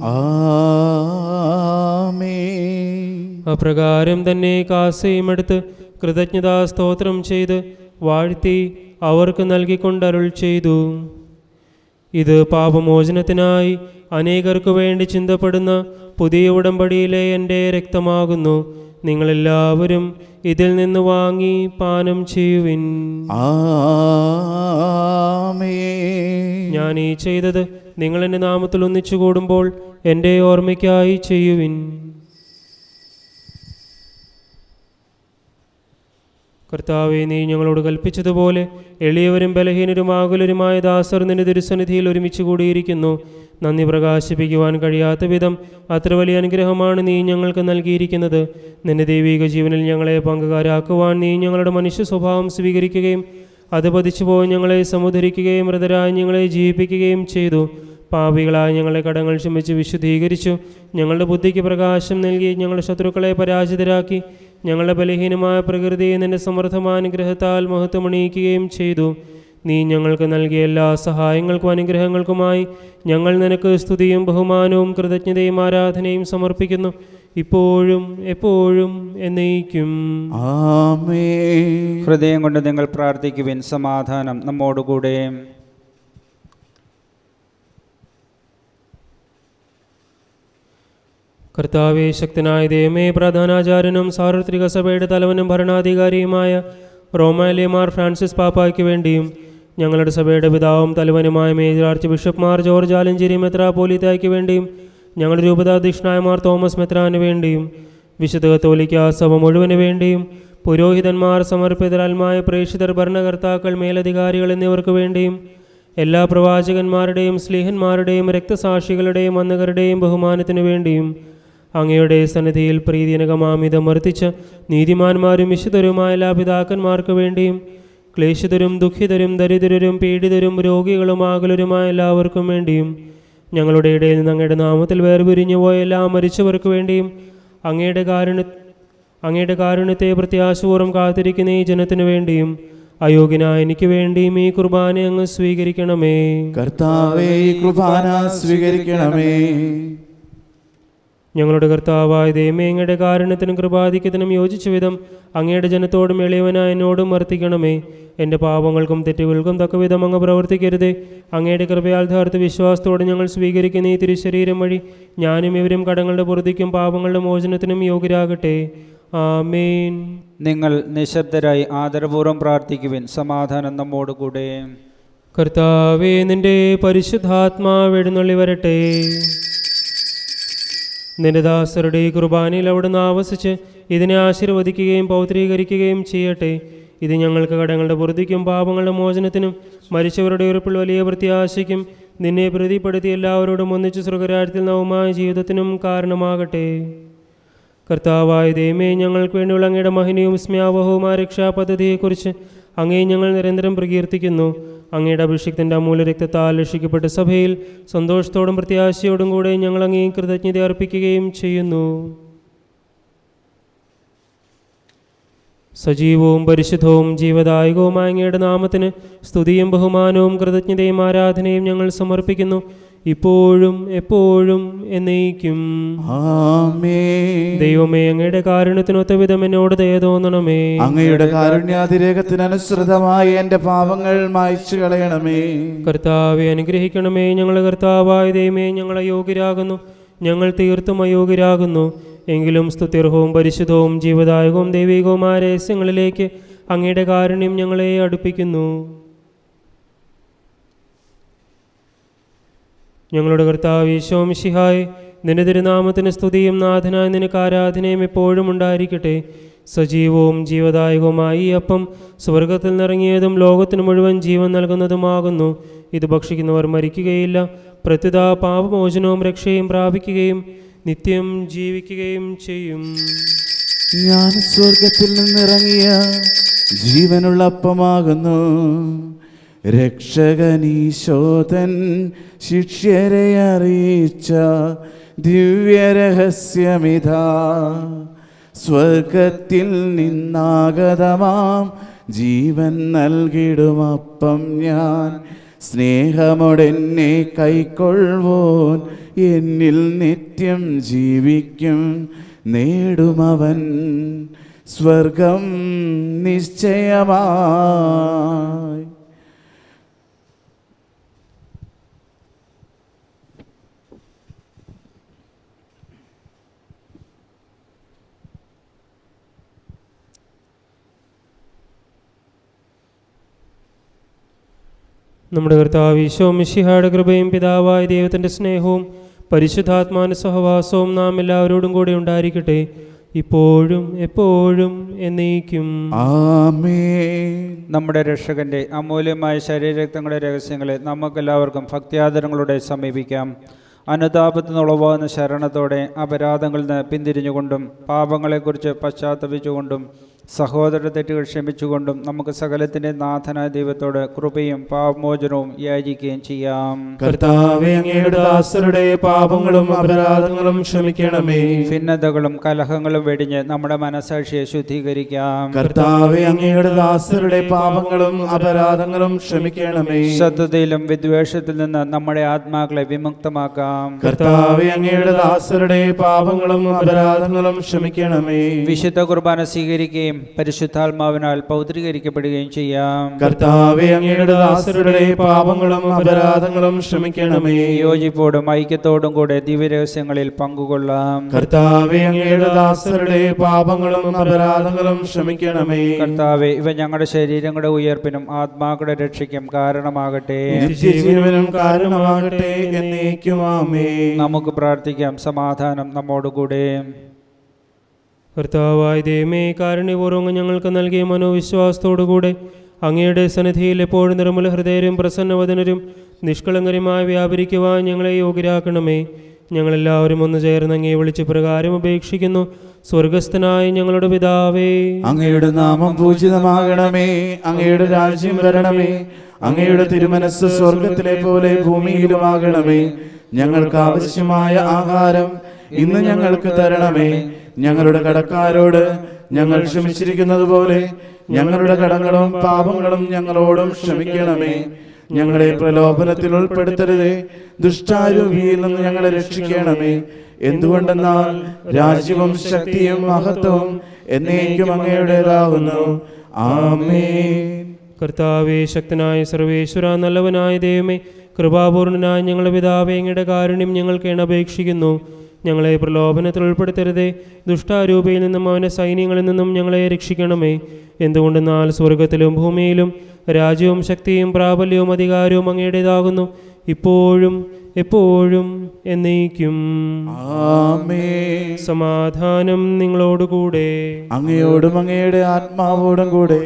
ആമേൻ അപ്രകാരം തന്നെ കാസയും എടുത്ത് കൃതജ്ഞതാ സ്തോത്രം ചെയ്ത് വാഴ്ത്തി അവർക്ക് നൽകിക്കൊണ്ട് അരുൾ ചെയ്തു ഇത് പാപമോചനത്തിനായി അനേകർക്കു വേണ്ടി ചിന്തപ്പെടുന്ന പുതിയ ഉടമ്പടിയിലെ എൻ്റെ രക്തമാകുന്നു നിങ്ങളെല്ലാവരും ഇതിൽ നിന്ന് വാങ്ങി പാനം ചെയ്യുവിൻ ആമേൻ ഞാൻ ഈ ചെയ്തത് നിങ്ങൾ എൻ്റെ നാമത്തിൽ ഒന്നിച്ചു കൂടുമ്പോൾ എൻ്റെ ഓർമ്മയ്ക്കായി ചെയ്യുവിൻ കർത്താവെ നീ ഞങ്ങളോട് കൽപ്പിച്ചതുപോലെ എളിയവരും ബലഹീനരും ആകുലരുമായ ദാസർ നിന്റെ തിരുസന്നിധിയിൽ ഒരുമിച്ച് കൂടിയിരിക്കുന്നു നന്ദി പ്രകാശിപ്പിക്കുവാൻ കഴിയാത്ത വിധം അത്ര വലിയ അനുഗ്രഹമാണ് നീ ഞങ്ങൾക്ക് നൽകിയിരിക്കുന്നത് നിന്റെ ദൈവിക ജീവനിൽ ഞങ്ങളെ പങ്കുകാരാക്കുവാൻ നീ ഞങ്ങളുടെ മനുഷ്യ സ്വഭാവം സ്വീകരിക്കുകയും അത് പതിച്ചു പോയി ഞങ്ങളെ സമുദ്ധരിക്കുകയും മൃതരായി ഞങ്ങളെ ജീവിപ്പിക്കുകയും ചെയ്തു പാപികളായ ഞങ്ങളെ കടങ്ങൾ ക്ഷമിച്ച് വിശുദ്ധീകരിച്ചു ഞങ്ങളുടെ ബുദ്ധിക്ക് പ്രകാശം നൽകി ഞങ്ങളുടെ ശത്രുക്കളെ പരാജിതരാക്കി ഞങ്ങളുടെ ബലഹീനമായ പ്രകൃതിയെ നിന്റെ സമൃദ്ധമായ അനുഗ്രഹത്താൽ മഹത്വമണിയിക്കുകയും ചെയ്തു നീ ഞങ്ങൾക്ക് നൽകിയ എല്ലാ സഹായങ്ങൾക്കും അനുഗ്രഹങ്ങൾക്കുമായി ഞങ്ങൾ നിനക്ക് സ്തുതിയും ബഹുമാനവും കൃതജ്ഞതയും ആരാധനയും സമർപ്പിക്കുന്നു ഇപ്പോഴും എപ്പോഴും എന്നേക്കും ആമേൻ ഹൃദയം കൊണ്ട് നിങ്ങൾ പ്രാർത്ഥിക്കുവിൻ സമാധാനം നമ്മോടുകൂടെ കർത്താവെ ശക്തനായ ദൈവമേ പ്രധാനാചാര്യനും സാർവത്രിക സഭയുടെ തലവനും ഭരണാധികാരിയുമായ റോമാലിയമാർ ഫ്രാൻസിസ് പാപ്പായ്ക്ക് വേണ്ടിയും ഞങ്ങളുടെ സഭയുടെ പിതാവും തലവനുമായ major archbishop George Alencherry മെത്രാപോലിത്തായ്ക്ക് വേണ്ടിയും ഞങ്ങളുടെ രൂപതാധ്യക്ഷനായ മാർ തോമസ് മെത്രാന് വേണ്ടിയും വിശുദ്ധ കത്തോലിക്ക സഭ മുഴുവന് വേണ്ടിയും പുരോഹിതന്മാർ സമർപ്പിതരാൽമായ പ്രേക്ഷിതർ ഭരണകർത്താക്കൾ മേലധികാരികൾ എന്നിവർക്ക് വേണ്ടിയും എല്ലാ പ്രവാചകന്മാരുടെയും സ്ലീഹന്മാരുടെയും രക്തസാക്ഷികളുടെയും വന്നകരുടെയും ബഹുമാനത്തിനു വേണ്ടിയും അങ്ങയുടെ സന്നിധിയിൽ പ്രീതിനകമാമിതം വർദ്ധിച്ച നീതിമാന്മാരും വിശുദ്ധരുമായ എല്ലാ പിതാക്കന്മാർക്ക് വേണ്ടിയും ക്ലേശിതരും ദുഃഖിതരും ദരിദ്രരും പീഡിതരും രോഗികളും ആകുലരുമായ എല്ലാവർക്കും വേണ്ടിയും ഞങ്ങളുടെ ഇടയിൽ നിന്ന് അങ്ങയുടെ നാമത്തിൽ വേർപിരിഞ്ഞു പോയ എല്ലാ മരിച്ചവർക്ക് വേണ്ടിയും അങ്ങയുടെ കാരുണ്യ അങ്ങയുടെ കാരുണ്യത്തെ പ്രത്യാശപൂർവ്വം കാത്തിരിക്കുന്ന ഈ ജനത്തിനു വേണ്ടിയും അയോഗ്യനായ എനിക്ക് വേണ്ടിയും ഈ കുർബാന അങ്ങ് സ്വീകരിക്കണമേ കർത്താവേ ഈ കുർബാന സ്വീകരിക്കണമേ ഞങ്ങളുടെ കർത്താവായ ദൈവമേ അങ്ങയുടെ കാരുണ്യത്തിനും കൃപാധിക്യത്തിനും യോജിച്ച വിധം അങ്ങയുടെ ജനത്തോടും എളിയവനായ എന്നോടും വർത്തിക്കണമേ എൻ്റെ പാപങ്ങൾക്കും തെറ്റുകൾക്കും തക്കവിധം അങ്ങ് പ്രവർത്തിക്കരുതേ അങ്ങയുടെ കൃപയാൽ ധാർത്ത വിശ്വാസത്തോടെ ഞങ്ങൾ സ്വീകരിക്കുന്ന ഈ തിരുശരീരം വഴി ഞാനും ഇവരും കടങ്ങളുടെ പുറത്തേക്കും പാപങ്ങളുടെ മോചനത്തിനും യോഗ്യരാകട്ടെ ആമേൻ നിങ്ങൾ നിശബ്ദരായി ആദരപൂർവ്വം പ്രാർത്ഥിക്കുവിൻ സമാധാനം നമ്മോട് കൂടെ കർത്താവേ നിന്റെ പരിശുദ്ധാത്മാവ് എഴുന്നള്ളി വരട്ടെ നിന്റെ ദാസരുടെ ഈ കുർബാനയിൽ അവിടുന്ന് ആവസിച്ച് ഇതിനെ ആശീർവദിക്കുകയും പൗത്രീകരിക്കുകയും ചെയ്യട്ടെ ഇത് ഞങ്ങൾക്ക് കടങ്ങളുടെ പുറത്തേക്കും പാപങ്ങളുടെ മോചനത്തിനും മരിച്ചവരുടെ ഉറപ്പിൽ വലിയ പ്രത്യാശയ്ക്കും നിന്നെ പ്രതിപ്പെടുത്തി എല്ലാവരോടും ഒന്നിച്ച് സ്വർഗരാജ്യത്തിൽ നവമായ ജീവിതത്തിനും കാരണമാകട്ടെ കർത്താവായ ദൈവമേ ഞങ്ങൾക്ക് വേണ്ടിയുള്ള അങ്ങയുടെ മഹിനയും സ്മ്യാവഹവുമായ രക്ഷാപദ്ധതിയെക്കുറിച്ച് അങ്ങേ ഞങ്ങൾ നിരന്തരം പ്രകീർത്തിക്കുന്നു അങ്ങയുടെ അഭിഷിക്തൻ്റെ അമൂല്യ രക്തത്താൽ രക്ഷിക്കപ്പെട്ട സഭയിൽ സന്തോഷത്തോടും പ്രത്യാശയോടും കൂടെ ഞങ്ങൾ അങ്ങേ കൃതജ്ഞത അർപ്പിക്കുകയും ചെയ്യുന്നു സജീവവും പരിശുദ്ധവും ജീവദായകവുമായ അങ്ങയുടെ നാമത്തിന് സ്തുതിയും ബഹുമാനവും കൃതജ്ഞതയും ആരാധനയും ഞങ്ങൾ സമർപ്പിക്കുന്നു ഇപ്പോഴും എപ്പോഴും എന്നേക്കും ആമേൻ ദൈവമേ അങ്ങയുടെ കാരുണ്യത്തിനൊത്ത വിധം എന്നോട് ദയ തോന്നണമേ അങ്ങയുടെ കാരുണ്യാതിരേകത്തിനനുസൃതമായി എന്റെ പാപങ്ങൾ മായ്ച്ചു കളയണമേ കർത്താവെ അനുഗ്രഹിക്കണമേ ഞങ്ങളെ കർത്താവായ ദൈവമേ ഞങ്ങൾ അയോഗ്യരാകുന്നു ഞങ്ങൾ തീർത്തും അയോഗ്യരാകുന്നു എങ്കിലും സ്തുത്യർഹവും പരിശുദ്ധവും ജീവദായകവും ദൈവികവുമായ രഹസ്യങ്ങളിലേക്ക് അങ്ങയുടെ കാരുണ്യം ഞങ്ങളെ അടുപ്പിക്കുന്നു ഞങ്ങളുടെ കർത്താവ് ഈശോമിഷിഹായ് നിന്റെ തിരുനാമത്തിന് സ്തുതിയും നാഥനായ നിനക്ക് ആരാധനയും എപ്പോഴും ഉണ്ടായിരിക്കട്ടെ സജീവവും ജീവദായകവുമായി ഈ അപ്പം സ്വർഗത്തിൽ നിറങ്ങിയതും ലോകത്തിന് മുഴുവൻ ജീവൻ നൽകുന്നതുമാകുന്നു ഇത് ഭക്ഷിക്കുന്നവർ മരിക്കുകയില്ല പ്രത്യുത പാപമോചനവും രക്ഷയും പ്രാപിക്കുകയും നിത്യം ജീവിക്കുകയും ചെയ്യും ഞാൻ സ്വർഗത്തിൽ നിന്നിറങ്ങിയ ജീവനുള്ള അപ്പമാകുന്നു രക്ഷകനീശോധൻ ശിഷ്യരെ അറിയിച്ച ദിവ്യരഹസ്യമിതാ സ്വർഗത്തിൽ നിന്നാഗതമാം ജീവൻ നൽകിടുമപ്പം ഞാൻ സ്നേഹമോടെന്നെ കൈക്കൊള്ളുവോൻ എന്നിൽ നിത്യം ജീവിക്കും നേടുമവൻ സ്വർഗം നിശ്ചയമായി നമ്മുടെ കർത്താവ് ഈശോ മിശിഹായുടെ കൃപയും പിതാവായ ദൈവത്തിൻ്റെ സ്നേഹവും പരിശുദ്ധാത്മാന സഹവാസവും നാം എല്ലാവരോടും കൂടെ ഉണ്ടായിരിക്കട്ടെ ഇപ്പോഴും എപ്പോഴും എന്നേക്കും ആമേൻ നമ്മുടെ രക്ഷകന്റെ അമൂല്യമായ ശരീരരക്തങ്ങളുടെ രഹസ്യങ്ങളെ നമുക്കെല്ലാവർക്കും ഭക്തിയാദരങ്ങളോടെ സമീപിക്കാം അനുതാപത്തിൽ നിന്നുളവാകുന്ന ശരണത്തോടെ അപരാധങ്ങളിൽ നിന്ന് പിന്തിരിഞ്ഞുകൊണ്ടും പാപങ്ങളെക്കുറിച്ച് പശ്ചാത്തപിച്ചുകൊണ്ടും സഹോദര തെറ്റുകൾ ക്ഷമിച്ചുകൊണ്ടും നമുക്ക് സകലത്തിൻ്റെ നാഥനായ ദൈവത്തോട് കൃപയും പാപമോചനവും യാചിക്കുകയും ചെയ്യാം കർത്താവേ അങ്ങയുടെ ദാസരുടെ പാപങ്ങളും അപരാധങ്ങളും ക്ഷമിക്കണമേ ഭിന്നതകളും കലഹങ്ങളും വെടിഞ്ഞ് നമ്മുടെ മനസാക്ഷിയെ ശുദ്ധീകരിക്കാം കർത്താവേ അങ്ങയുടെ ദാസരുടെ പാപങ്ങളും അപരാധങ്ങളും ക്ഷമിക്കണമേ ശത്രുതയിലും വിദ്വേഷത്തിൽ നിന്ന് നമ്മുടെ ആത്മാക്കളെ വിമുക്തമാക്കാം കർത്താവേ അങ്ങയുടെ ദാസരുടെ പാപങ്ങളും അപരാധങ്ങളും ക്ഷമിക്കണമേ വിശുദ്ധ കുർബാന സ്വീകരിക്കുകയും പരിശുദ്ധാത്മാവിനാൽ പൗത്രീകരിക്കപ്പെടുകയും ചെയ്യാം കർത്താവേ അങ്ങയുടെ ദാസരുടെ പാപങ്ങളും അപരാധങ്ങളും ക്ഷമിക്കണമേ യോജിപ്പോടും ഐക്യത്തോടും കൂടെ ദിവ്യരഹസ്യങ്ങളിൽ പങ്കുകൊള്ളാം കർത്താവേ അങ്ങയുടെ ദാസരുടെ പാപങ്ങളും അപരാധങ്ങളും ക്ഷമിക്കണമേ കർത്താവെ ഇവ ഞങ്ങളുടെ ശരീരങ്ങളുടെ ഉയർപ്പിനും ആത്മാക്കളുടെ രക്ഷയ്ക്കും കാരണമാകട്ടെ നിത്യജീവനും കാരണമാകട്ടെ എന്നേക്കുമാമേ നമുക്ക് പ്രാർത്ഥിക്കാം സമാധാനം നമ്മോടുകൂടെ കർത്താവായ ദൈവമേ കാരുണ്യപൂർവ്വം ഞങ്ങൾക്ക് നൽകിയ മനോവിശ്വാസത്തോടുകൂടെ അങ്ങയുടെ സന്നിധിയിൽ എപ്പോഴും നിർമ്മല ഹൃദയരും പ്രസന്നവദനരും നിഷ്കളങ്കരുമായി വ്യാപരിക്കുവാൻ ഞങ്ങളെ യോഗ്യരാക്കണമേ ഞങ്ങളെല്ലാവരും ഒന്ന് ചേർന്ന് അങ്ങയെ വിളിച്ച് പ്രകാരം അപേക്ഷിക്കുന്നു സ്വർഗസ്ഥനായ ഞങ്ങളുടെ പിതാവേ അങ്ങയുടെ നാമം പൂജിതമാകണമേ അങ്ങയുടെ രാജ്യം വരണമേ അങ്ങയുടെ തിരുമനസ് സ്വർഗത്തിലെ പോലെ ഭൂമിയിലുമാകണമേ ഞങ്ങൾക്ക് ആവശ്യമായ ആഹാരം ഇന്ന് ഞങ്ങൾക്ക് തരണമേ ഞങ്ങളുടെ കടക്കാരോട് ഞങ്ങൾ ക്ഷമിച്ചിരിക്കുന്നത് പോലെ ഞങ്ങളുടെ കടങ്ങളും പാപങ്ങളും ഞങ്ങളോടും ക്ഷമിക്കണമേ ഞങ്ങളെ പ്രലോഭനത്തിൽ ഉൾപ്പെടുത്തരുതേ ദുഷ്ടാരൂപിയിൽ നിന്ന് ഞങ്ങളെ രക്ഷിക്കണമേ എന്തുകൊണ്ടെന്നാൽ രാജ്യവും ശക്തിയും മഹത്വവും എന്നേക്കും അങ്ങയുടേതാകുന്നു ആമേൻ കർത്താവേ ശക്തനായ സർവേശ്വര നല്ലവനായ ദൈവമേ കൃപാപൂർണനായ ഞങ്ങളുടെ പിതാവേ അങ്ങയുടെ കാരുണ്യം ഞങ്ങൾക്ക് അപേക്ഷിക്കുന്നു ഞങ്ങളെ പ്രലോഭനത്തിൽ ഉൾപ്പെടുത്തരുതേ ദുഷ്ടാരൂപയിൽ നിന്നും അവൻ്റെ സൈന്യങ്ങളിൽ നിന്നും ഞങ്ങളെ രക്ഷിക്കണമേ എന്തുകൊണ്ടെന്നാൽ സ്വർഗത്തിലും ഭൂമിയിലും രാജ്യവും ശക്തിയും പ്രാബല്യവും അധികാരവും അങ്ങയുടേതാകുന്നു ഇപ്പോഴും എപ്പോഴും എന്നേക്കും ആമേൻ സമാധാനം നിങ്ങളോടുകൂടെ അങ്ങയോടും അങ്ങയുടെ ആത്മാവോടും കൂടെ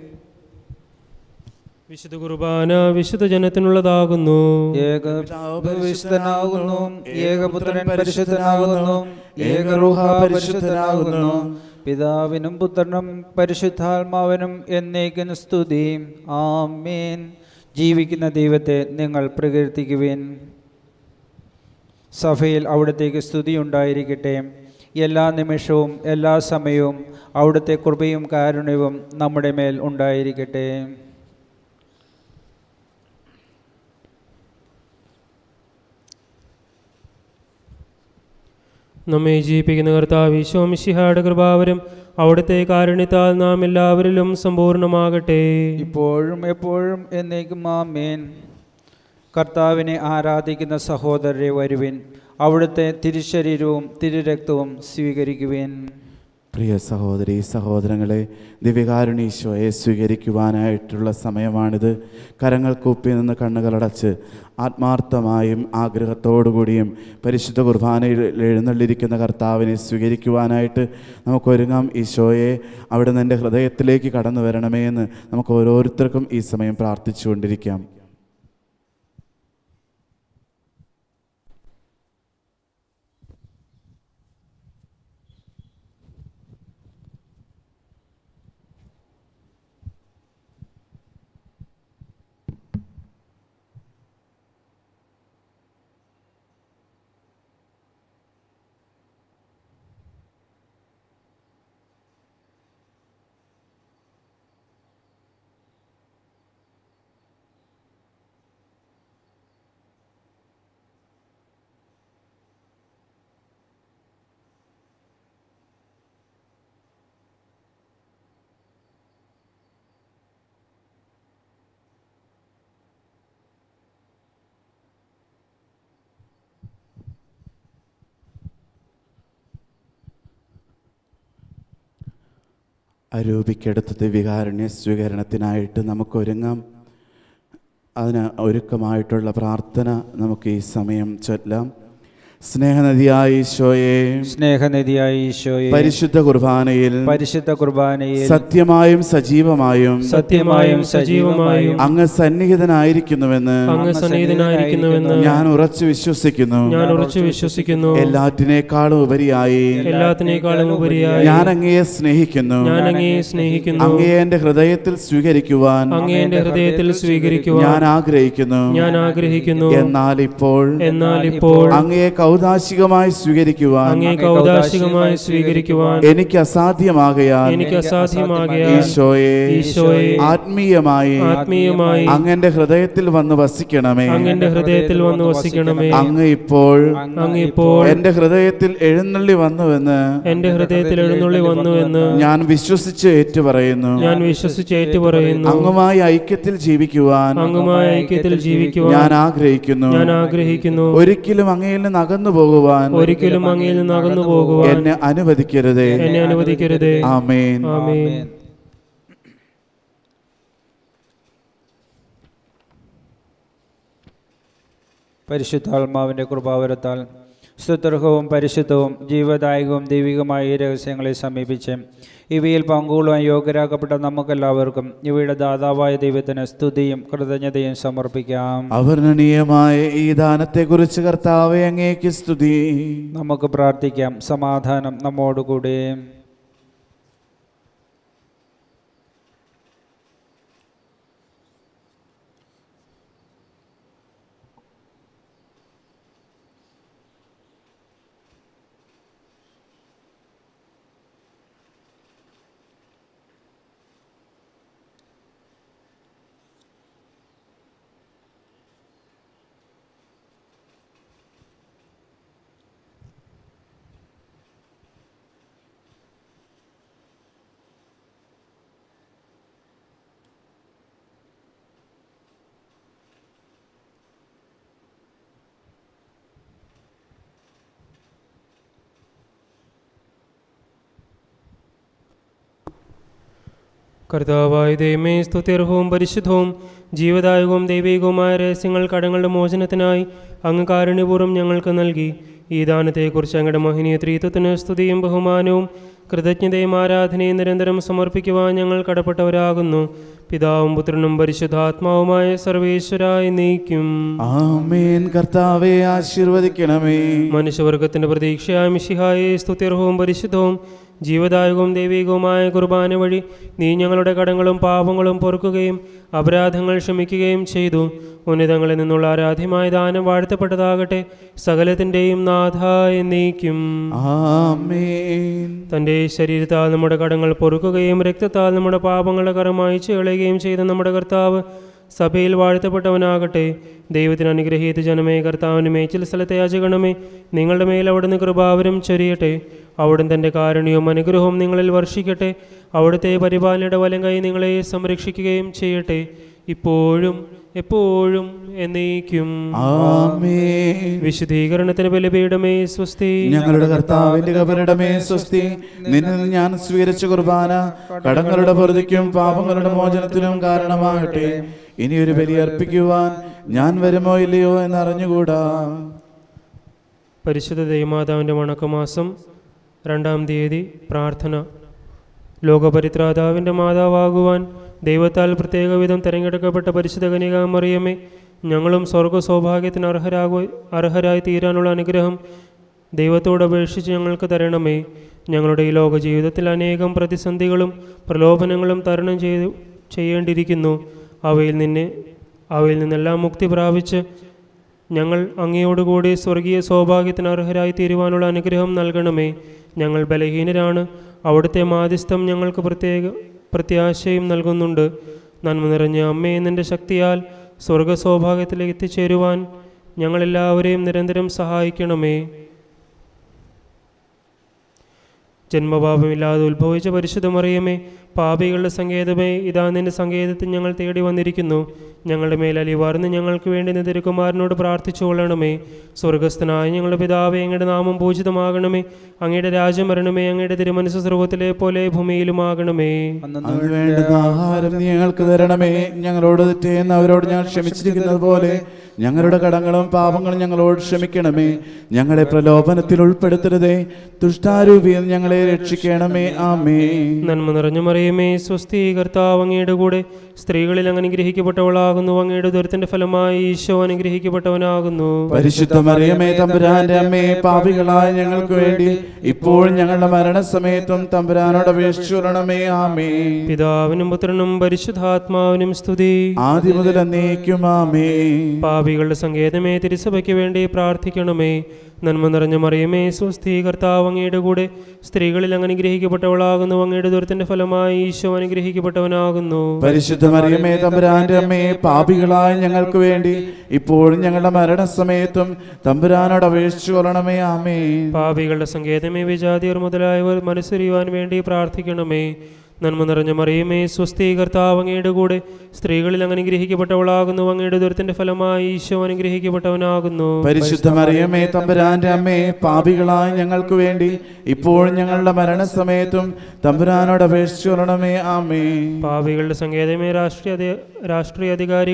വിശുദ്ധ കുർബാന വിശുദ്ധ ജനത്തിനുള്ളതാകുന്നു ഏകവിശുദ്ധനാകുന്നു ഏകപുത്രൻ പരിശുദ്ധനാകുന്നു ഏകറൂഹ പരിശുദ്ധനാകുന്നു പിതാവിനും പുത്രനും പരിശുദ്ധാത്മാവിനും എന്നേക്കും സ്തുതി ആമേൻ ജീവിക്കുന്ന ദൈവത്തെ നിങ്ങൾ പ്രകീർത്തിക്കുവിൻ സഭയിൽ അവിടത്തേക്ക് സ്തുതി ഉണ്ടായിരിക്കട്ടെ എല്ലാ നിമിഷവും എല്ലാ സമയവും അവിടുത്തെ കൃപയും കാരുണ്യവും നമ്മുടെ മേൽ ഉണ്ടായിരിക്കട്ടെ നമ്മെ ജീവിപ്പിക്കുന്ന കർത്താവ് ഈശോമിശിഹായുടെ കൃപാവരും അവിടുത്തെ കാരുണ്യത്താൽ നാം എല്ലാവരിലും സമ്പൂർണ്ണമാകട്ടെ ഇപ്പോഴും എപ്പോഴും എന്നേക്കും ആമേൻ കർത്താവിനെ ആരാധിക്കുന്ന സഹോദരരെ വരുവിൻ അവിടുത്തെ തിരുശരീരവും തിരുരക്തവും സ്വീകരിക്കുവിൻ പ്രിയ സഹോദരി സഹോദരങ്ങളെ ദിവ്യകാരുണീശോയെ സ്വീകരിക്കുവാനായിട്ടുള്ള സമയമാണിത് കരങ്ങൾ കൂപ്പി നിന്ന് കണ്ണുകളടച്ച് ആത്മാർത്ഥമായും ആഗ്രഹത്തോടുകൂടിയും പരിശുദ്ധ കുർബാനയിൽ എഴുന്നള്ളിരിക്കുന്ന കർത്താവിനെ സ്വീകരിക്കുവാനായിട്ട് നമുക്ക് ഒരുങ്ങാം ഈശോയെ അവിടെ എൻ്റെ ഹൃദയത്തിലേക്ക് കടന്നു വരണമേ എന്ന് നമുക്ക് ഓരോരുത്തർക്കും ഈ സമയം പ്രാർത്ഥിച്ചുകൊണ്ടിരിക്കാം അരൂപിക്കെടുത്ത ദിവ്യകാരുണ്യ സ്വീകരണത്തിനായിട്ട് നമുക്ക് ഒരുങ്ങാം അതിന് ഒരുക്കമായിട്ടുള്ള പ്രാർത്ഥന നമുക്ക് ഈ സമയം ചൊല്ലാം സ്നേഹനദിയായ ഈശോയെ സ്നേഹനിധിയായ ഈശോയെ പരിശുദ്ധ കുർബാനയിൽ പരിശുദ്ധ കുർബാനയിൽ സത്യമായും സജീവമായും സത്യമായും സജീവമായും അങ്ങ് സന്നിഹിതനായിരിക്കുന്നുവെന്ന് അങ്ങ് സന്നിഹിതനായിരിക്കുന്നുവെന്ന് ഞാൻ ഉറച്ചു വിശ്വസിക്കുന്നു ഞാൻ ഉറച്ചു വിശ്വസിക്കുന്നു എല്ലാറ്റിനേക്കാളും ഉപരിയായി എല്ലാത്തിനേക്കാളും ഉപരിയായി ഞാൻ അങ്ങയെ സ്നേഹിക്കുന്നു ഞാൻ അങ്ങയെ സ്നേഹിക്കുന്നു അങ്ങയെ എന്റെ ഹൃദയത്തിൽ സ്വീകരിക്കുവാൻ അങ്ങയെ എന്റെ ഹൃദയത്തിൽ സ്വീകരിക്കുവാൻ ഞാൻ ആഗ്രഹിക്കുന്നു ഞാൻ ആഗ്രഹിക്കുന്നു എന്നാൽ ഇപ്പോൾ എന്നാൽ ഇപ്പോൾ അങ്ങയെ കൗതാശികമായി സ്വീകരിക്കുവാൻ അങ്ങേ കൗതാശികമായി സ്വീകരിക്കുവാൻ എനിക്ക് അസാധ്യമാകയാൽ എനിക്ക് അസാധ്യമാകിയ ഈശോയെ ഈശോയെ ആത്മീയമായി ആത്മീയമായി അങ്ങന്റെ ഹൃദയത്തിൽ വന്ന് വസിക്കണമേ അങ്ങന്റെ ഹൃദയത്തിൽ വന്ന് വസിക്കണമേ അങ്ങ് ഇപ്പോൾ അങ്ങ് ഇപ്പോൾ എന്റെ ഹൃദയത്തിൽ എഴുന്നള്ളി വന്നുവെന്ന് എന്റെ ഹൃദയത്തിൽ എഴുന്നള്ളി വന്നുവെന്ന് ഞാൻ വിശ്വസിച്ച് ഏറ്റുപറയുന്നു ഞാൻ വിശ്വസിച്ച് ഏറ്റുപറയുന്നു അങ്ങുമായി ഐക്യത്തിൽ ജീവിക്കുവാൻ അങ്ങുമായ ഐക്യത്തിൽ ജീവിക്കുവാൻ ഞാൻ ആഗ്രഹിക്കുന്നു ഞാൻ ആഗ്രഹിക്കുന്നു ഒരിക്കലും അങ്ങയിൽ നിന്ന് അകന്നു പോകുവാൻ ഒരിക്കലും അങ്ങയിൽ നിന്ന് അകന്നു പോകുവാൻ എന്നെ അനുവദിക്കരുതേ എന്നെ അനുവദിക്കരുതേ ആമേൻ ആമേൻ പരിശുദ്ധാത്മാവിൻ്റെ കൃപാവരത്താൽ സ്തുത്യർഹവും പരിശുദ്ധവും ജീവദായകവും ദൈവികമായ ഈ രഹസ്യങ്ങളെ സമീപിച്ച് ഇവയിൽ പങ്കുകൊള്ളുവാൻ യോഗ്യരാക്കപ്പെട്ട നമുക്കെല്ലാവർക്കും ഇവയുടെ ദാതാവായ ദൈവത്തിന് സ്തുതിയും കൃതജ്ഞതയും സമർപ്പിക്കാം അവർണനീയമായ ഈ ദാനത്തെക്കുറിച്ച് കർത്താവെ അങ്ങേക്ക് സ്തുതി നമുക്ക് പ്രാർത്ഥിക്കാം സമാധാനം നമ്മോടുകൂടെ കർത്താവായ ദൈവമേ സ്തുത്യർഹവും പരിശുദ്ധവും ജീവദായകവും ദൈവികവുമായ രഹസ്യങ്ങൾ കടങ്ങളുടെ മോചനത്തിനായി അങ്ങ് കാരുണ്യപൂർവ്വം ഞങ്ങൾക്ക് നൽകി ഈ ദാനത്തെക്കുറിച്ച് അങ്ങയുടെ മഹനീയ ത്രീത്വത്തിന് സ്തുതിയും ബഹുമാനവും കൃതജ്ഞതയും ആരാധനയും നിരന്തരം സമർപ്പിക്കുവാൻ ഞങ്ങൾ കടപ്പെട്ടവരാകുന്നു പിതാവും പുത്രനും പരിശുദ്ധാത്മാവുമായ സർവേശ്വരായി നീക്കും ആമേൻ കർത്താവെ ആശീർവദിക്കണമേ മനുഷ്യവർഗത്തിന്റെ പ്രതീക്ഷയായ മിശിഹായെ സ്തുത്യർഹവും പരിശുദ്ധവും ജീവദായകവും ദൈവികവുമായ കുർബാന വഴി നീ ഞങ്ങളുടെ കടങ്ങളും പാപങ്ങളും പൊറുക്കുകയും അപരാധങ്ങൾ ക്ഷമിക്കുകയും ചെയ്തു ഉന്നതങ്ങളിൽ നിന്നുള്ള ആരാധ്യമായ ദാനം വാഴ്ത്തപ്പെട്ടതാകട്ടെ സകലത്തിൻ്റെയും നാഥ എന്നേക്കും ആമേൻ തൻ്റെ ശരീരത്താൽ നമ്മുടെ കടങ്ങൾ പൊറുക്കുകയും രക്തത്താൽ നമ്മുടെ പാപങ്ങളുടെ കറമായി ചേളുകയും ചെയ്ത നമ്മുടെ കർത്താവ് സഭയിൽ വാഴ്ത്തപ്പെട്ടവനാകട്ടെ ദൈവത്തിന് അനുഗ്രഹീത ജനമേ കർത്താവിന് മേച്ചിൽ സ്ഥലത്തെ യാചകണമേ നിങ്ങളുടെ മേൽ അവിടുന്ന് കൃപാവരം ചൊരിയട്ടെ അവിടുന്ന് തൻ്റെ കാരുണ്യവും അനുഗ്രഹവും നിങ്ങളിൽ വർഷിക്കട്ടെ അവിടുത്തെ പരിപാലനയുടെ വലം കൈ നിങ്ങളെ സംരക്ഷിക്കുകയും ചെയ്യട്ടെ ഇപ്പോഴും എപ്പോഴും എന്നേക്കും ആമേൻ വിശുദ്ധീകരണത്തിന് ബലിപീഠമേ സ്വസ്തി ഞങ്ങളുടെ കർത്താവിന്റെ കബരിടമേ സ്വസ്തി നിന്നിൽ ഞാൻ സ്വീകരിച്ച കുർബാന കടങ്ങളുടെ പൊറുതിക്കും പാപങ്ങളുടെ മോചനത്തിനും കാരണമാകട്ടെ ഇനി ഒരു ബലി അർപ്പിക്കുവാൻ ഞാൻ വരുമോ ഇല്ലയോ എന്ന് അറിഞ്ഞുകൂടാ പരിശുദ്ധ ദൈവമാതാവിൻ്റെ വണക്കമാസം രണ്ടാം തീയതി പ്രാർത്ഥന ലോകപരിത്രാതാവിൻ്റെ മാതാവാകുവാൻ ദൈവത്താൽ പ്രത്യേകവിധം തിരഞ്ഞെടുക്കപ്പെട്ട പരിശുദ്ധ കനികാമറിയമേ ഞങ്ങളും സ്വർഗ സൗഭാഗ്യത്തിന് അർഹരാകു അർഹരായി തീരാനുള്ള അനുഗ്രഹം ദൈവത്തോട് അപേക്ഷിച്ച് ഞങ്ങൾക്ക് തരണമേ ഞങ്ങളുടെ ഈ ലോക ജീവിതത്തിൽ അനേകം പ്രതിസന്ധികളും പ്രലോഭനങ്ങളും തരണം ചെയ്ത് ചെയ്യേണ്ടിയിരിക്കുന്നു അവയിൽ നിന്നെ അവയിൽ നിന്നെല്ലാം മുക്തി പ്രാപിച്ച് ഞങ്ങൾ അങ്ങയോടുകൂടി സ്വർഗീയ സൗഭാഗ്യത്തിന് അർഹരായി തീരുവാനുള്ള അനുഗ്രഹം നൽകണമേ ഞങ്ങൾ ബലഹീനരാണ് അവിടുത്തെ മാധ്യസ്ഥം ഞങ്ങൾക്ക് പ്രത്യേക പ്രത്യാശയും നൽകുന്നുണ്ട് നന്മ നിറഞ്ഞ അമ്മേ നിന്റെ ശക്തിയാൽ സ്വർഗ സൗഭാഗ്യത്തിലേക്ക് എത്തിച്ചേരുവാൻ ഞങ്ങളെല്ലാവരെയും നിരന്തരം സഹായിക്കണമേ ജന്മപാപമില്ലാതെ ഉത്ഭവിച്ച പരിശുദ്ധ മറിയമേ പാപികളുടെ സങ്കേതമേ ഇതാ നിന്റെ സങ്കേതത്തിൽ ഞങ്ങൾ തേടി വന്നിരിക്കുന്നു ഞങ്ങളുടെ മേൽ അലിവാർന്ന് ഞങ്ങൾക്ക് വേണ്ടി നിന്റെ തിരുക്കുമാരനോട് പ്രാർത്ഥിച്ചു കൊള്ളണമേ സ്വർഗസ്ഥനായ ഞങ്ങളുടെ പിതാവേ അങ്ങയുടെ നാമം പൂജിതമാകണമേ അങ്ങയുടെ രാജ്യം വരണമേ അങ്ങയുടെ തിരുമനസ് സർവത്തിലെ പോലെ ഭൂമിയിലുമാകണമേ അന്ന് വേണ്ടുന്ന ആഹാരം നീ ഞങ്ങൾക്ക് തരണമേ ഞങ്ങളോട് തെറ്റേന്ന് അവരോട് ഞങ്ങൾ ക്ഷമിച്ചിരിക്കുന്നത് പോലെ ഞങ്ങളുടെ കടങ്ങളും പാപങ്ങളും ഞങ്ങളോട് ക്ഷമിക്കണമേ ഞങ്ങളെ പ്രലോഭനത്തിൽ ഉൾപ്പെടുത്തരുതേ ദുഷ്ടാരൂപിയിൽ ഞങ്ങളെ രക്ഷിക്കണമേ ആമേ നന്മ നിറഞ്ഞു മറിയമേ സ്വസ്തി കർത്താവ് അങ്ങയുടെ കൂടെ സ്ത്രീകളിൽ അങ്ങ് അനുഗ്രഹിക്കപ്പെട്ടവളാകുന്നു അങ്ങയുടെ ദുരത്തിന്റെ ഫലമായി ഈശോ അനുഗ്രഹിക്കപ്പെട്ടവനാകുന്നു പരിശുദ്ധ മറിയമേ തമ്പുരാന്റെ അമ്മേ പാപികളായ ഞങ്ങൾക്ക് വേണ്ടി ഇപ്പോഴും ഞങ്ങളുടെ മരണസമയത്തും തമ്പുരാനോട് അപേക്ഷിച്ചുകൊള്ളണമേ ആമേ പിതാവിനും പുത്രനും പരിശുദ്ധാത്മാവിനും സ്തുതി ആദ്യം മുതൽ എന്നേക്കും ആമേ പാപികളുടെ സങ്കേതമേ തിരുസഭയ്ക്ക് വേണ്ടി പ്രാർത്ഥിക്കണമേ നന്മ നിറഞ്ഞ മറിയമേ സ്വസ്തി കർത്താവ് അങ്ങയുടെ കൂടെ സ്ത്രീകളിൽ അങ്ങ് അനുഗ്രഹിക്കപ്പെട്ടവളാകുന്നു അങ്ങയുടെ ദുരത്തിന്റെ ഫലമായി ഈശോ അനുഗ്രഹിക്കപ്പെട്ടവനാകുന്നു പരിശുദ്ധ മറിയമേ തമ്പുരാന്റെ അമ്മേ പാപികളായ ഞങ്ങൾക്ക് വേണ്ടി ഇപ്പോഴും ഞങ്ങളുടെ മരണസമയത്തും തമ്പുരാനോട് അപേക്ഷിച്ചു കൊള്ളണമേ ആമേ പാപികളുടെ സങ്കേതമേ വിജാതിയർ മുതലായവർ മനസ്സറിയുവാൻ വേണ്ടി പ്രാർത്ഥിക്കണമേ നന്മ നിറഞ്ഞ മറിയമേ സ്വസ്തി കർത്താവ് അങ്ങയുടെ കൂടെ സ്ത്രീകളിൽ അങ്ങ് അനുഗ്രഹിക്കപ്പെട്ടവളാകുന്നു അങ്ങയുടെ ദുരത്തിന്റെ ഫലമായി ഈശോ അനുഗ്രഹിക്കപ്പെട്ടവനാകുന്നു പരിശുദ്ധ മറിയമേ തമ്പുരാന്റെ അമ്മേ പാപികളായ ഞങ്ങൾക്ക് വേണ്ടി ഇപ്പോഴും ഞങ്ങളുടെ മരണസമയത്തും തമ്പുരാനോട് അപേക്ഷിച്ചു കൊള്ളണമേ ആമേ പാപികളുടെ സങ്കേതമേ രാഷ്ട്രീയ അധി- രാഷ്ട്രീയ അധികാരികൾ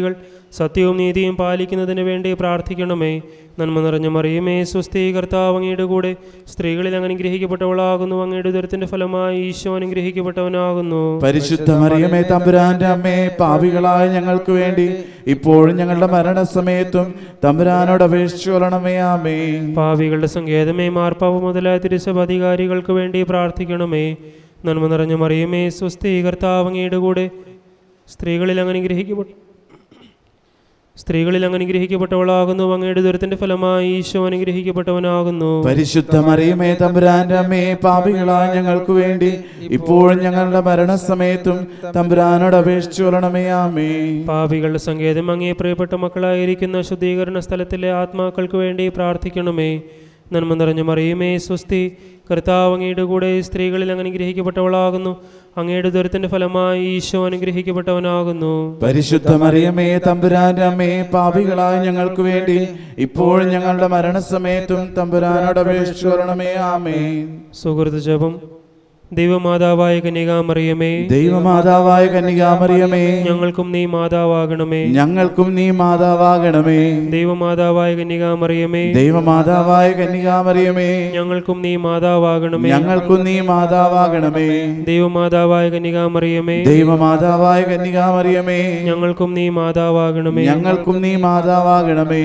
സത്യവും നീതിയും പാലിക്കുന്നതിന് വേണ്ടി പ്രാർത്ഥിക്കണമേ നന്മ നിറഞ്ഞ മറിയമേ സ്വസ്തി കർത്താവ് അങ്ങയുടെ കൂടെ സ്ത്രീകളിൽ അങ്ങ് അനുഗ്രഹിക്കപ്പെട്ടവളാകുന്നു അങ്ങയുടെ ഉദരത്തിന്റെ ഫലമായി ഈശോ അനുഗ്രഹിക്കപ്പെട്ടവനാകുന്നു പരിശുദ്ധ മറിയമേ തമ്പുരാന്റെ അമ്മേ പാപികളായ ഞങ്ങൾക്ക് വേണ്ടി ഇപ്പോഴും ഞങ്ങളുടെ മരണസമയത്തും തമ്പുരാനോട് അപേക്ഷിച്ചു കൊള്ളണമേ ആമേ പാപികളുടെ സങ്കേതമേ മാർപ്പാവ് മുതലായ തിരുസഭ അധികാരികൾക്ക് വേണ്ടി പ്രാർത്ഥിക്കണമേ നന്മ നിറഞ്ഞ മറിയമേ സ്വസ്തി കർത്താവ് അങ്ങയുടെ കൂടെ സ്ത്രീകളിൽ അങ്ങ് അനുഗ്രഹിക്കപ്പെട്ടു സ്ത്രീകളിൽ അങ്ങ് അനുഗ്രഹിക്കപ്പെട്ടവളാകുന്നു അങ്ങയുടെ ദുരത്തിന്റെ ഫലമായി ഈശോ അനുഗ്രഹിക്കപ്പെട്ടവനാകുന്നു പരിശുദ്ധ മറിയമേ തമ്പുരാന്റെ അമ്മേ പാപികളായ ഞങ്ങൾക്ക് വേണ്ടി ഇപ്പോഴും ഞങ്ങളുടെ മരണസമയത്തും തമ്പുരാനോട് അപേക്ഷിച്ചു കൊള്ളണമേ ആമേ പാപികളുടെ സങ്കേതം അങ്ങേ പ്രിയപ്പെട്ട മക്കളായിരിക്കുന്ന ശുദ്ധീകരണ സ്ഥലത്തിലെ ആത്മാക്കൾക്ക് വേണ്ടി പ്രാർത്ഥിക്കണമേ നന്മ നിറഞ്ഞ മറിയുമേ സ്വസ്തി കർത്താവ് അങ്ങയുടെ കൂടെ സ്ത്രീകളിൽ അങ്ങ് അനുഗ്രഹിക്കപ്പെട്ടവളാകുന്നു അങ്ങയുടെ ദുരത്തിന്റെ ഫലമായി ഈശോ അനുഗ്രഹിക്കപ്പെട്ടവനാകുന്നു പരിശുദ്ധ മറിയമേ തമ്പുരാന്റെ അമ്മേ പാപികളായ ഞങ്ങൾക്ക് വേണ്ടി ഇപ്പോഴും ഞങ്ങളുടെ മരണസമയത്തും തമ്പുരാനോട് അപേക്ഷിച്ചു കൊള്ളണമേ ആമേ സുഹൃത്ത് ജപം ദൈവമാതാവായ കന്യകാമറിയമേ ദൈവമാതാവായ കന്യകാമറിയമേ ഞങ്ങൾക്കും നീ മാതാവാകണമേ ഞങ്ങൾക്കും നീ മാതാവാകണമേ ദൈവമാതാവായ കന്യകാമറിയമേ ദൈവമാതാവായ കന്യകാമറിയമേ ഞങ്ങൾക്കും നീ മാതാവാകണമേ ഞങ്ങൾക്കും നീ മാതാവാകണമേ ദൈവമാതാവായ കന്യകാമറിയമേ ദൈവമാതാവായ കന്യകാമറിയമേ ഞങ്ങൾക്കും നീ മാതാവാകണമേ ഞങ്ങൾക്കും നീ മാതാവാകണമേ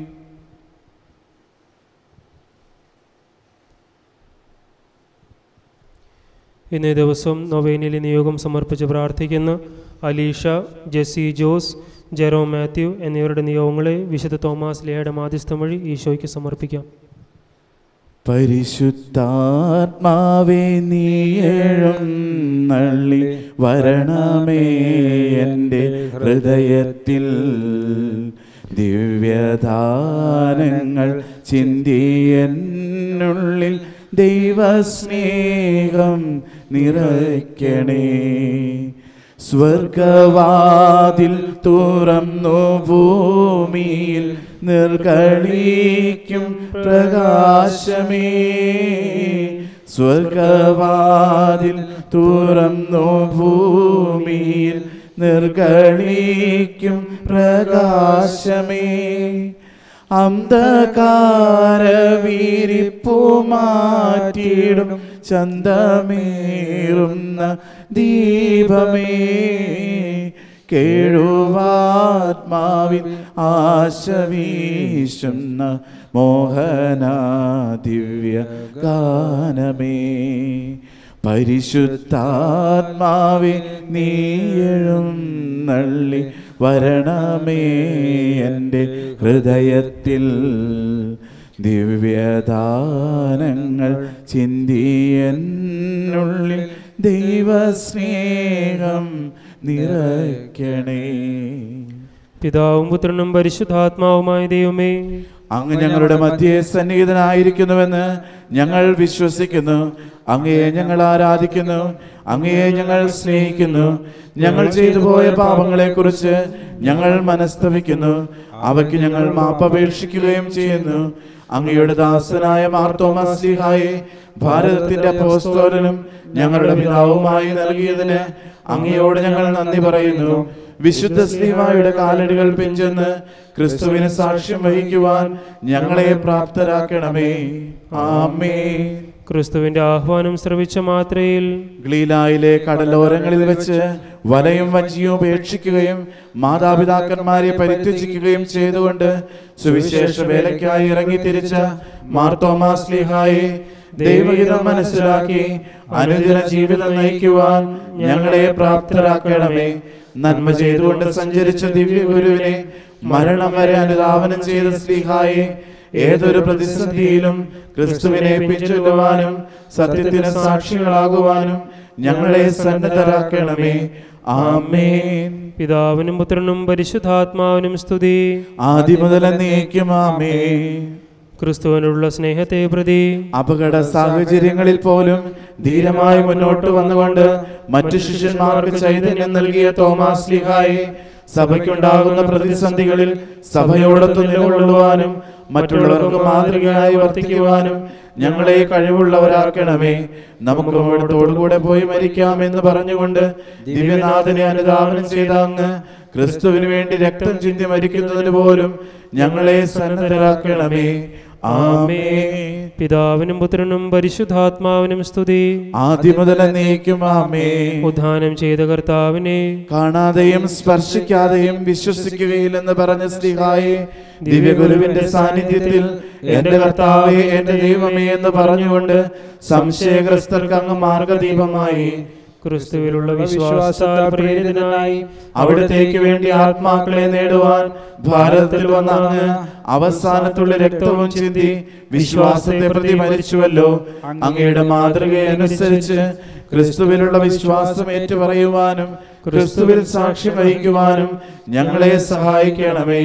ഇന്നേ ദിവസം നൊവേനിൽ നിയോഗം സമർപ്പിച്ച് പ്രാർത്ഥിക്കുന്ന അലീഷ ജെസി ജോസ് ജെറോ മാത്യു എന്നിവരുടെ നിയോഗങ്ങളെ വിശുദ്ധ തോമാസ് ലിയയുടെ മാധ്യസ്ഥം വഴി ഈശോയ്ക്ക് സമർപ്പിക്കാം പരിശുദ്ധാത്മാവേ നീയേഴും നള്ളി വരണമേ എൻ്റെ ഹൃദയത്തിൽ ദിവ്യദാനങ്ങൾ ചിന്തിയെന്നുള്ളിൽ ദൈവസ്നേഹം നിറയ്ക്കണേ സ്വർഗവാതിൽ തുറന്നു ഭൂമിയിൽ നിർഗളിക്കും പ്രകാശമേ സ്വർഗവാതിൽ തുറന്നു ഭൂമിയിൽ നിർഗളിക്കും പ്രകാശമേ അന്ധകാര വീരിപ്പു മാറ്റിയിടും ചന്തമേറുന്ന ദീപമേ കേഴുവാത്മാവിൽ ആശവീശുന്ന മോഹന ദിവ്യ ഗാനമേ പരിശുദ്ധാത്മാവെ നീയും നള്ളി വരണമേ എൻ്റെ ഹൃദയത്തിൽ ദിവ്യദാനങ്ങൾ ചിന്തിയെന്നുള്ളിൽ ദൈവസ്നേഹം നിറയ്ക്കണേ പിതാവും പുത്രനും പരിശുദ്ധാത്മാവുമായ ദൈവമേ അങ്ങ് ഞങ്ങളുടെ മധ്യേ സന്നിഹിതനായിരിക്കുന്നുവെന്ന് ഞങ്ങൾ വിശ്വസിക്കുന്നു അങ്ങയെ ഞങ്ങൾ ആരാധിക്കുന്നു അങ്ങയെ ഞങ്ങൾ സ്നേഹിക്കുന്നു ഞങ്ങൾ ചെയ്തു പോയ പാപങ്ങളെക്കുറിച്ച് ഞങ്ങൾ മനസ്തവിക്കുന്നു അവയ്ക്ക് ഞങ്ങൾ മാപ്പപേക്ഷിക്കുകയും ചെയ്യുന്നു അങ്ങയുടെ ദാസനായ മാർത്തോമസ്ലിഹായെ ഭാരതത്തിന്റെ അപ്പോസ്തോലനും ഞങ്ങളുടെ പിതാവുമായി നൽകിയതിന് അങ്ങയോട് ഞങ്ങൾ നന്ദി പറയുന്നു വിശുദ്ധ സ്ലീവായുടെ കാലടികൾ പിഞ്ചെന്ന് ക്രിസ്തുവിന് സാക്ഷ്യം വഹിക്കുവാൻ ഞങ്ങളെ പ്രാപ്തരാക്കണമേ ആമേ ക്രിസ്തുവിന്റെ ആഹ്വാനം ശ്രവിച്ച മാത്രയിൽ ഗ്ലീലായിലെ കടലോരങ്ങളിൽ വെച്ച് വലയും വഞ്ചിയും ഉപേക്ഷിക്കുകയും മാതാപിതാക്കന്മാരെ പരിത്യജിക്കുകയും ചെയ്തുകൊണ്ട് സുവിശേഷ വേലയ്ക്കായി ഇറങ്ങി തിരിച്ച മാർത്തോമാസ്ലിഹായെ ദൈവഹിതം മനസ്സിലാക്കി അനുദിന ജീവിതം നയിക്കുവാൻ ഞങ്ങളെ പ്രാപ്തരാക്കണമേ നന്മ ചെയ്തുകൊണ്ട് സഞ്ചരിച്ച ദിവ്യഗുരുവിനെ മരണം വരെ അനുധാവനം ചെയ്ത സ്ലിഹായെ ഏതൊരു പ്രതിസന്ധിയിലും ക്രിസ്തുവിനെ പിൻചൊല്ലുവാനും സത്യത്തിന് സാക്ഷികളാകുവാനും ഞങ്ങളെ സന്നദ്ധരാക്കണമേ ആമേൻ പിതാവിനും പുത്രനും പരിശുദ്ധാത്മാവിനും സ്തുതി ആദ്യം മുതൽ നീക്കും ആമേൻ ക്രിസ്തുവിനുള്ള സ്നേഹത്തെ പ്രതി അപകട സാഹചര്യങ്ങളിൽ പോലും ധീരമായി മുന്നോട്ട് വന്നുകൊണ്ട് മറ്റു ശിഷ്യന്മാർക്ക് ചൈതന്യം നൽകിയ തോമാസ് ലിഹായെ സഭയ്ക്കുണ്ടാകുന്ന പ്രതിസന്ധികളിൽ സഭയോടൊത്ത് നിലകൊള്ളുവാനും മറ്റുള്ളവർക്ക് മാതൃകയായി വർത്തിക്കുവാനും ഞങ്ങളെ കഴിവുള്ളവരാക്കണമേ നമുക്ക് അവിടത്തോടുകൂടെ പോയി മരിക്കാമെന്ന് പറഞ്ഞുകൊണ്ട് ദിവ്യനാഥനെ അനുധാവനം ചെയ്ത അങ്ങ് ക്രിസ്തുവിന് വേണ്ടി രക്തം ചിന്തി മരിക്കുന്നതിന് പോലും ഞങ്ങളെ സന്നദ്ധരാക്കണമേ ആമേ പിതാവിനും പുത്രനും പരിശുദ്ധാത്മാവിനും സ്തുതി ആദ്യം മുതൽ നീക്കും ആമേ ഉദ്ധാനം ചെയ്ത കർത്താവിനെ കാണാതെയും സ്പർശിക്കാതെയും വിശ്വസിക്കുകയില്ലെന്ന് പറഞ്ഞ സ്ലിഹായെ ദിവ്യഗുരുവിന്റെ സാന്നിധ്യത്തിൽ എന്റെ കർത്താവെ എന്റെ ദൈവമേ എന്ന് പറഞ്ഞുകൊണ്ട് സംശയഗ്രസ്തർക്ക് അങ്ങ് മാർഗദീപമായി ക്രിസ്തുവിലുള്ള വിശ്വാസത്താൽ പ്രേരിതനായി അവിടത്തേക്ക് വേണ്ടി ആത്മാക്കളെ നേടുവാൻ ഭാരതത്തിൽ വന്ന അങ്ങ് അവസാനത്തുള്ള രക്തവും ചിന്തി വിശ്വാസത്തെ പ്രതി മരിച്ചുവല്ലോ അങ്ങയുടെ മാതൃകയനുസരിച്ച് ക്രിസ്തുവിലുള്ള വിശ്വാസം ഏറ്റുപറയുവാനും ക്രിസ്തുവിൽ സാക്ഷ്യം വഹിക്കുവാനും ഞങ്ങളെ സഹായിക്കണമേ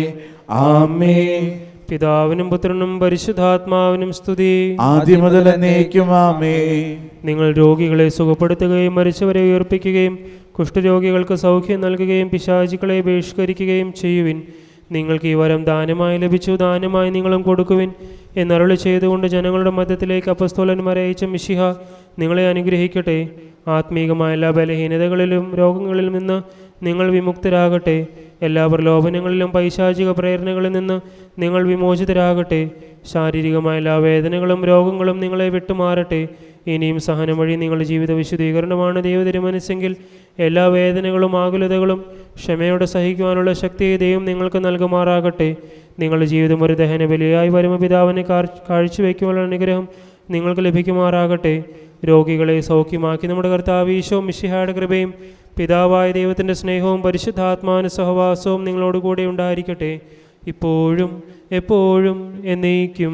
ആമേ പിതാവിനും പുത്രനും പരിശുദ്ധാത്മാവിനും സ്തുതി ആദ്യം മുതൽ എന്നേക്കും ആമേ നിങ്ങൾ രോഗികളെ സുഖപ്പെടുത്തുകയും മരിച്ചവരെ ഉയർപ്പിക്കുകയും കുഷ്ഠരോഗികൾക്ക് സൗഖ്യം നൽകുകയും പിശാചികളെ ബഹിഷ്കരിക്കുകയും ചെയ്യുവിൻ നിങ്ങൾക്ക് ഈ വരം ദാനമായി ലഭിച്ചു ദാനമായി നിങ്ങളും കൊടുക്കുവിൻ എന്നരുളി ചെയ്തുകൊണ്ട് ജനങ്ങളുടെ മധ്യത്തിലേക്ക് അപ്പസ്തോലന്മാരെ അയച്ച മിശിഹ നിങ്ങളെ അനുഗ്രഹിക്കട്ടെ ആത്മീകമായ എല്ലാ ബലഹീനതകളിലും രോഗങ്ങളിലും നിന്ന് നിങ്ങൾ വിമുക്തരാകട്ടെ എല്ലാ പ്രലോഭനങ്ങളിലും പൈശാചിക പ്രേരണകളിൽ നിന്ന് നിങ്ങൾ വിമോചിതരാകട്ടെ ശാരീരികമായ എല്ലാ വേദനകളും രോഗങ്ങളും നിങ്ങളെ വിട്ടുമാറട്ടെ ഇനിയും സഹനം വഴി നിങ്ങളുടെ ജീവിത വിശുദ്ധീകരണമാണ് ദൈവതിരുമനസ്സെങ്കിൽ എല്ലാ വേദനകളും ആകുലതകളും ക്ഷമയോടെ സഹിക്കുവാനുള്ള ശക്തി ദൈവം നിങ്ങൾക്ക് നൽകുമാറാകട്ടെ നിങ്ങളുടെ ജീവിതം ഒരു ദഹന ബലിയായി പരമപിതാവിനെ കാഴ്ച- കാഴ്ചവെക്കുവാനുള്ള അനുഗ്രഹം നിങ്ങൾക്ക് ലഭിക്കുമാറാകട്ടെ രോഗികളെ സൗഖ്യമാക്കി നമ്മുടെ കർത്താവ് ഈശോ മിശിഹായുടെ കൃപയും പിതാവായ ദൈവത്തിൻ്റെ സ്നേഹവും പരിശുദ്ധാത്മാവിന് സഹവാസവും നിങ്ങളോടുകൂടെ ഉണ്ടായിരിക്കട്ടെ ഇപ്പോഴും എപ്പോഴും എന്നേക്കും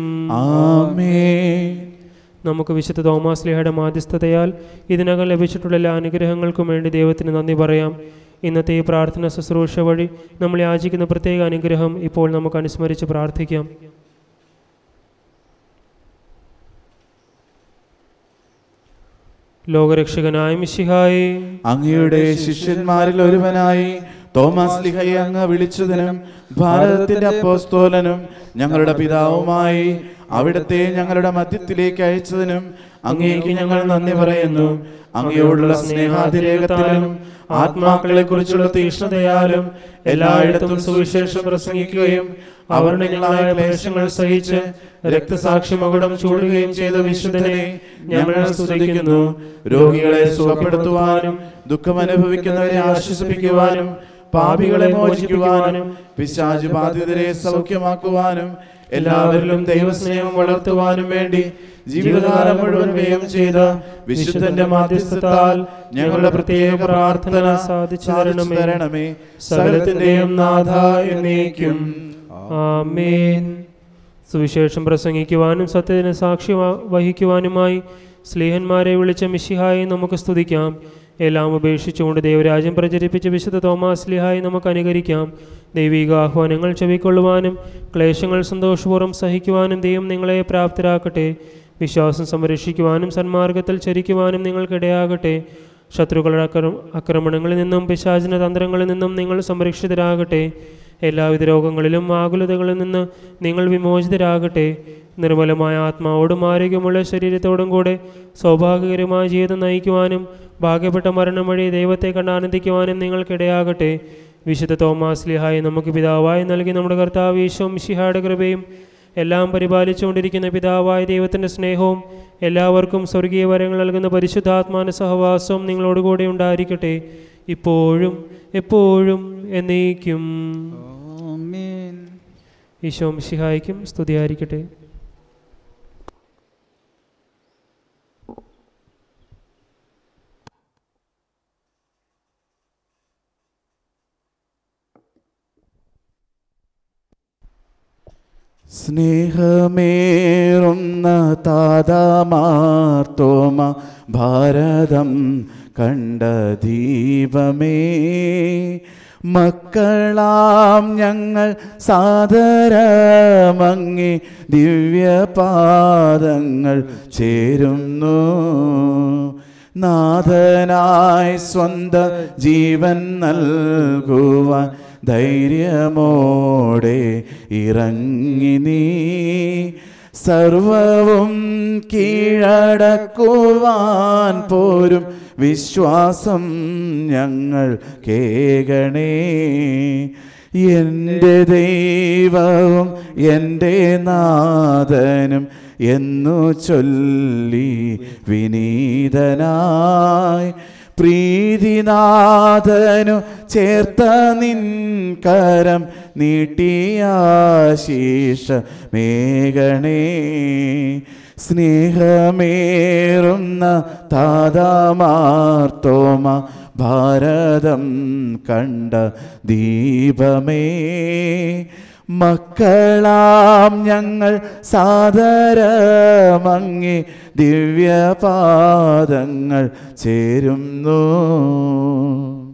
ആമേ നമുക്ക് വിശുദ്ധ തോമാസ് ലിഹയുടെ മാധ്യസ്ഥതയാൽ ഇതിനകം ലഭിച്ചിട്ടുള്ള എല്ലാ അനുഗ്രഹങ്ങൾക്കും വേണ്ടി ദൈവത്തിന് നന്ദി പറയാം ഇന്നത്തെ ഈ പ്രാർത്ഥന ശുശ്രൂഷ വഴി നമ്മൾ യാചിക്കുന്ന പ്രത്യേക അനുഗ്രഹം ഇപ്പോൾ നമുക്ക് അനുസ്മരിച്ച് പ്രാർത്ഥിക്കാം ലോകരക്ഷകനായ മിശിഹായെ അങ്ങയുടെ ശിഷ്യന്മാരിൽ ഒരുവനായി തോമസ് ലിഹയെ അങ്ങ് വിളിച്ചതിനും ഭാരതത്തിന്റെ അപ്പോസ്തോലനും ഞങ്ങളുടെ പിതാവുമായി അവിടുത്തെ ഞങ്ങളുടെ മധ്യത്തിലേക്ക് അയച്ചതിനും അങ്ങേക്ക് ഞങ്ങൾ നന്ദി പറയുന്നു അങ്ങയോടുള്ള സ്നേഹാതിരേകത്തിലും ആത്മാക്കളെ കുറിച്ചുള്ള തീക്ഷ്ണതയാലും എല്ലായിടത്തും സുവിശേഷം പ്രസംഗിക്കുകയും അവർണികളായ ക്ലേശങ്ങൾ സഹിച്ച് രക്തസാക്ഷിമകുടം ചൂടുകയും ചെയ്ത വിശുദ്ധനെ ഞങ്ങൾ സ്തുതിക്കുന്നു രോഗികളെ സുഖപ്പെടുത്തുവാനും ദുഃഖം അനുഭവിക്കുന്നവരെ ആശ്വസിപ്പിക്കുവാനും പാപികളെ മോചിക്കുവാനും പിശാചു ബാധിതരെ സൗഖ്യമാക്കുവാനും എല്ലാവരിലും ദൈവസ്നേഹം വളർത്തുവാനും വേണ്ടി ജീവിതകാലം മുഴുവൻ വ്യയം ചെയ്ത വിശുദ്ധന്റെ മാധ്യസ്ഥത്താൽ ഞങ്ങളുടെ പ്രത്യേക പ്രാർത്ഥന സാധിച്ചു തരണമേ സകലത്തിന്റെയും നാഥ എന്നേക്കും ആമേൻ സുവിശേഷം പ്രസംഗിക്കുവാനും സത്യത്തിന് സാക്ഷി വ- വഹിക്കുവാനുമായി സ്ലീഹന്മാരെ വിളിച്ച മിശിഹായി നമുക്ക് സ്തുതിക്കാം എല്ലാം ഉപേക്ഷിച്ചുകൊണ്ട് ദൈവരാജ്യം പ്രചരിപ്പിച്ച വിശുദ്ധ തോമാസ് ലിഹായി നമുക്ക് അനുകരിക്കാം ദൈവിക ആഹ്വാനങ്ങൾ ചെവിക്കൊള്ളുവാനും ക്ലേശങ്ങൾ സന്തോഷപൂർവ്വം സഹിക്കുവാനും ദൈവം നിങ്ങളെ പ്രാപ്തരാക്കട്ടെ വിശ്വാസം സംരക്ഷിക്കുവാനും സന്മാർഗത്തിൽ ചരിക്കുവാനും നിങ്ങൾക്കിടയാകട്ടെ ശത്രുക്കളുടെ അക്ര ആക്രമണങ്ങളിൽ നിന്നും പിശാചിന തന്ത്രങ്ങളിൽ നിന്നും നിങ്ങൾ സംരക്ഷിതരാകട്ടെ എല്ലാവിധ രോഗങ്ങളിലും ആകുലതകളിൽ നിന്ന് നിങ്ങൾ വിമോചിതരാകട്ടെ നിർമ്മലമായ ആത്മാവോടും ആരോഗ്യമുള്ള ശരീരത്തോടും കൂടെ സൗഭാഗ്യകരമായ ജീവിതം നയിക്കുവാനും ഭാഗ്യപ്പെട്ട മരണം വഴി ദൈവത്തെ കണ്ട് ആനന്ദിക്കുവാനും നിങ്ങൾക്കിടയാകട്ടെ വിശുദ്ധ തോമാസ് ലിഹായി നമുക്ക് പിതാവായി നൽകി നമ്മുടെ കർത്താവ് ഈശോ മിശിഹായുടെ കൃപയും എല്ലാം പരിപാലിച്ചുകൊണ്ടിരിക്കുന്ന പിതാവായ ദൈവത്തിൻ്റെ സ്നേഹവും എല്ലാവർക്കും സ്വർഗീയ വരങ്ങൾ നൽകുന്ന പരിശുദ്ധാത്മാന സഹവാസവും നിങ്ങളോടുകൂടെ ഉണ്ടായിരിക്കട്ടെ ഇപ്പോഴും എപ്പോഴും എന്നേക്കും ആമേൻ ഈശോ മിശിഹായ്ക്കും സ്തുതിയായിരിക്കട്ടെ സ്നേഹമേറുന്ന താതാമാർത്തോമ ഭാരതം കണ്ട ദീപമേ മക്കളാം ഞങ്ങൾ സാദരമങ്ങി ദിവ്യപാദങ്ങൾ ചേരുന്നു നാഥനായി സ്വന്ത ജീവൻ നൽകുവാൻ ധൈര്യമോടെ ഇറങ്ങി നീ സർവവും കീഴടക്കുവാൻ പോരും വിശ്വാസം ഞങ്ങൾ കേകണേ എൻ്റെ ദൈവവും എൻ്റെ നാഥനും എന്നു ചൊല്ലി വിനീതനായി പ്രീതിനാഥനു ചേർത്ത നിൻ കരം നീട്ടിയാശീഷ മേഘണേ സ്നേഹമേറുന്ന താതാമാർത്തോമ ഭാരതം കണ്ട ദീപമേ മക്കളാം ഞങ്ങൾ സാദരമങ്ങി ദിവ്യപാദങ്ങൾ ചേരുന്നു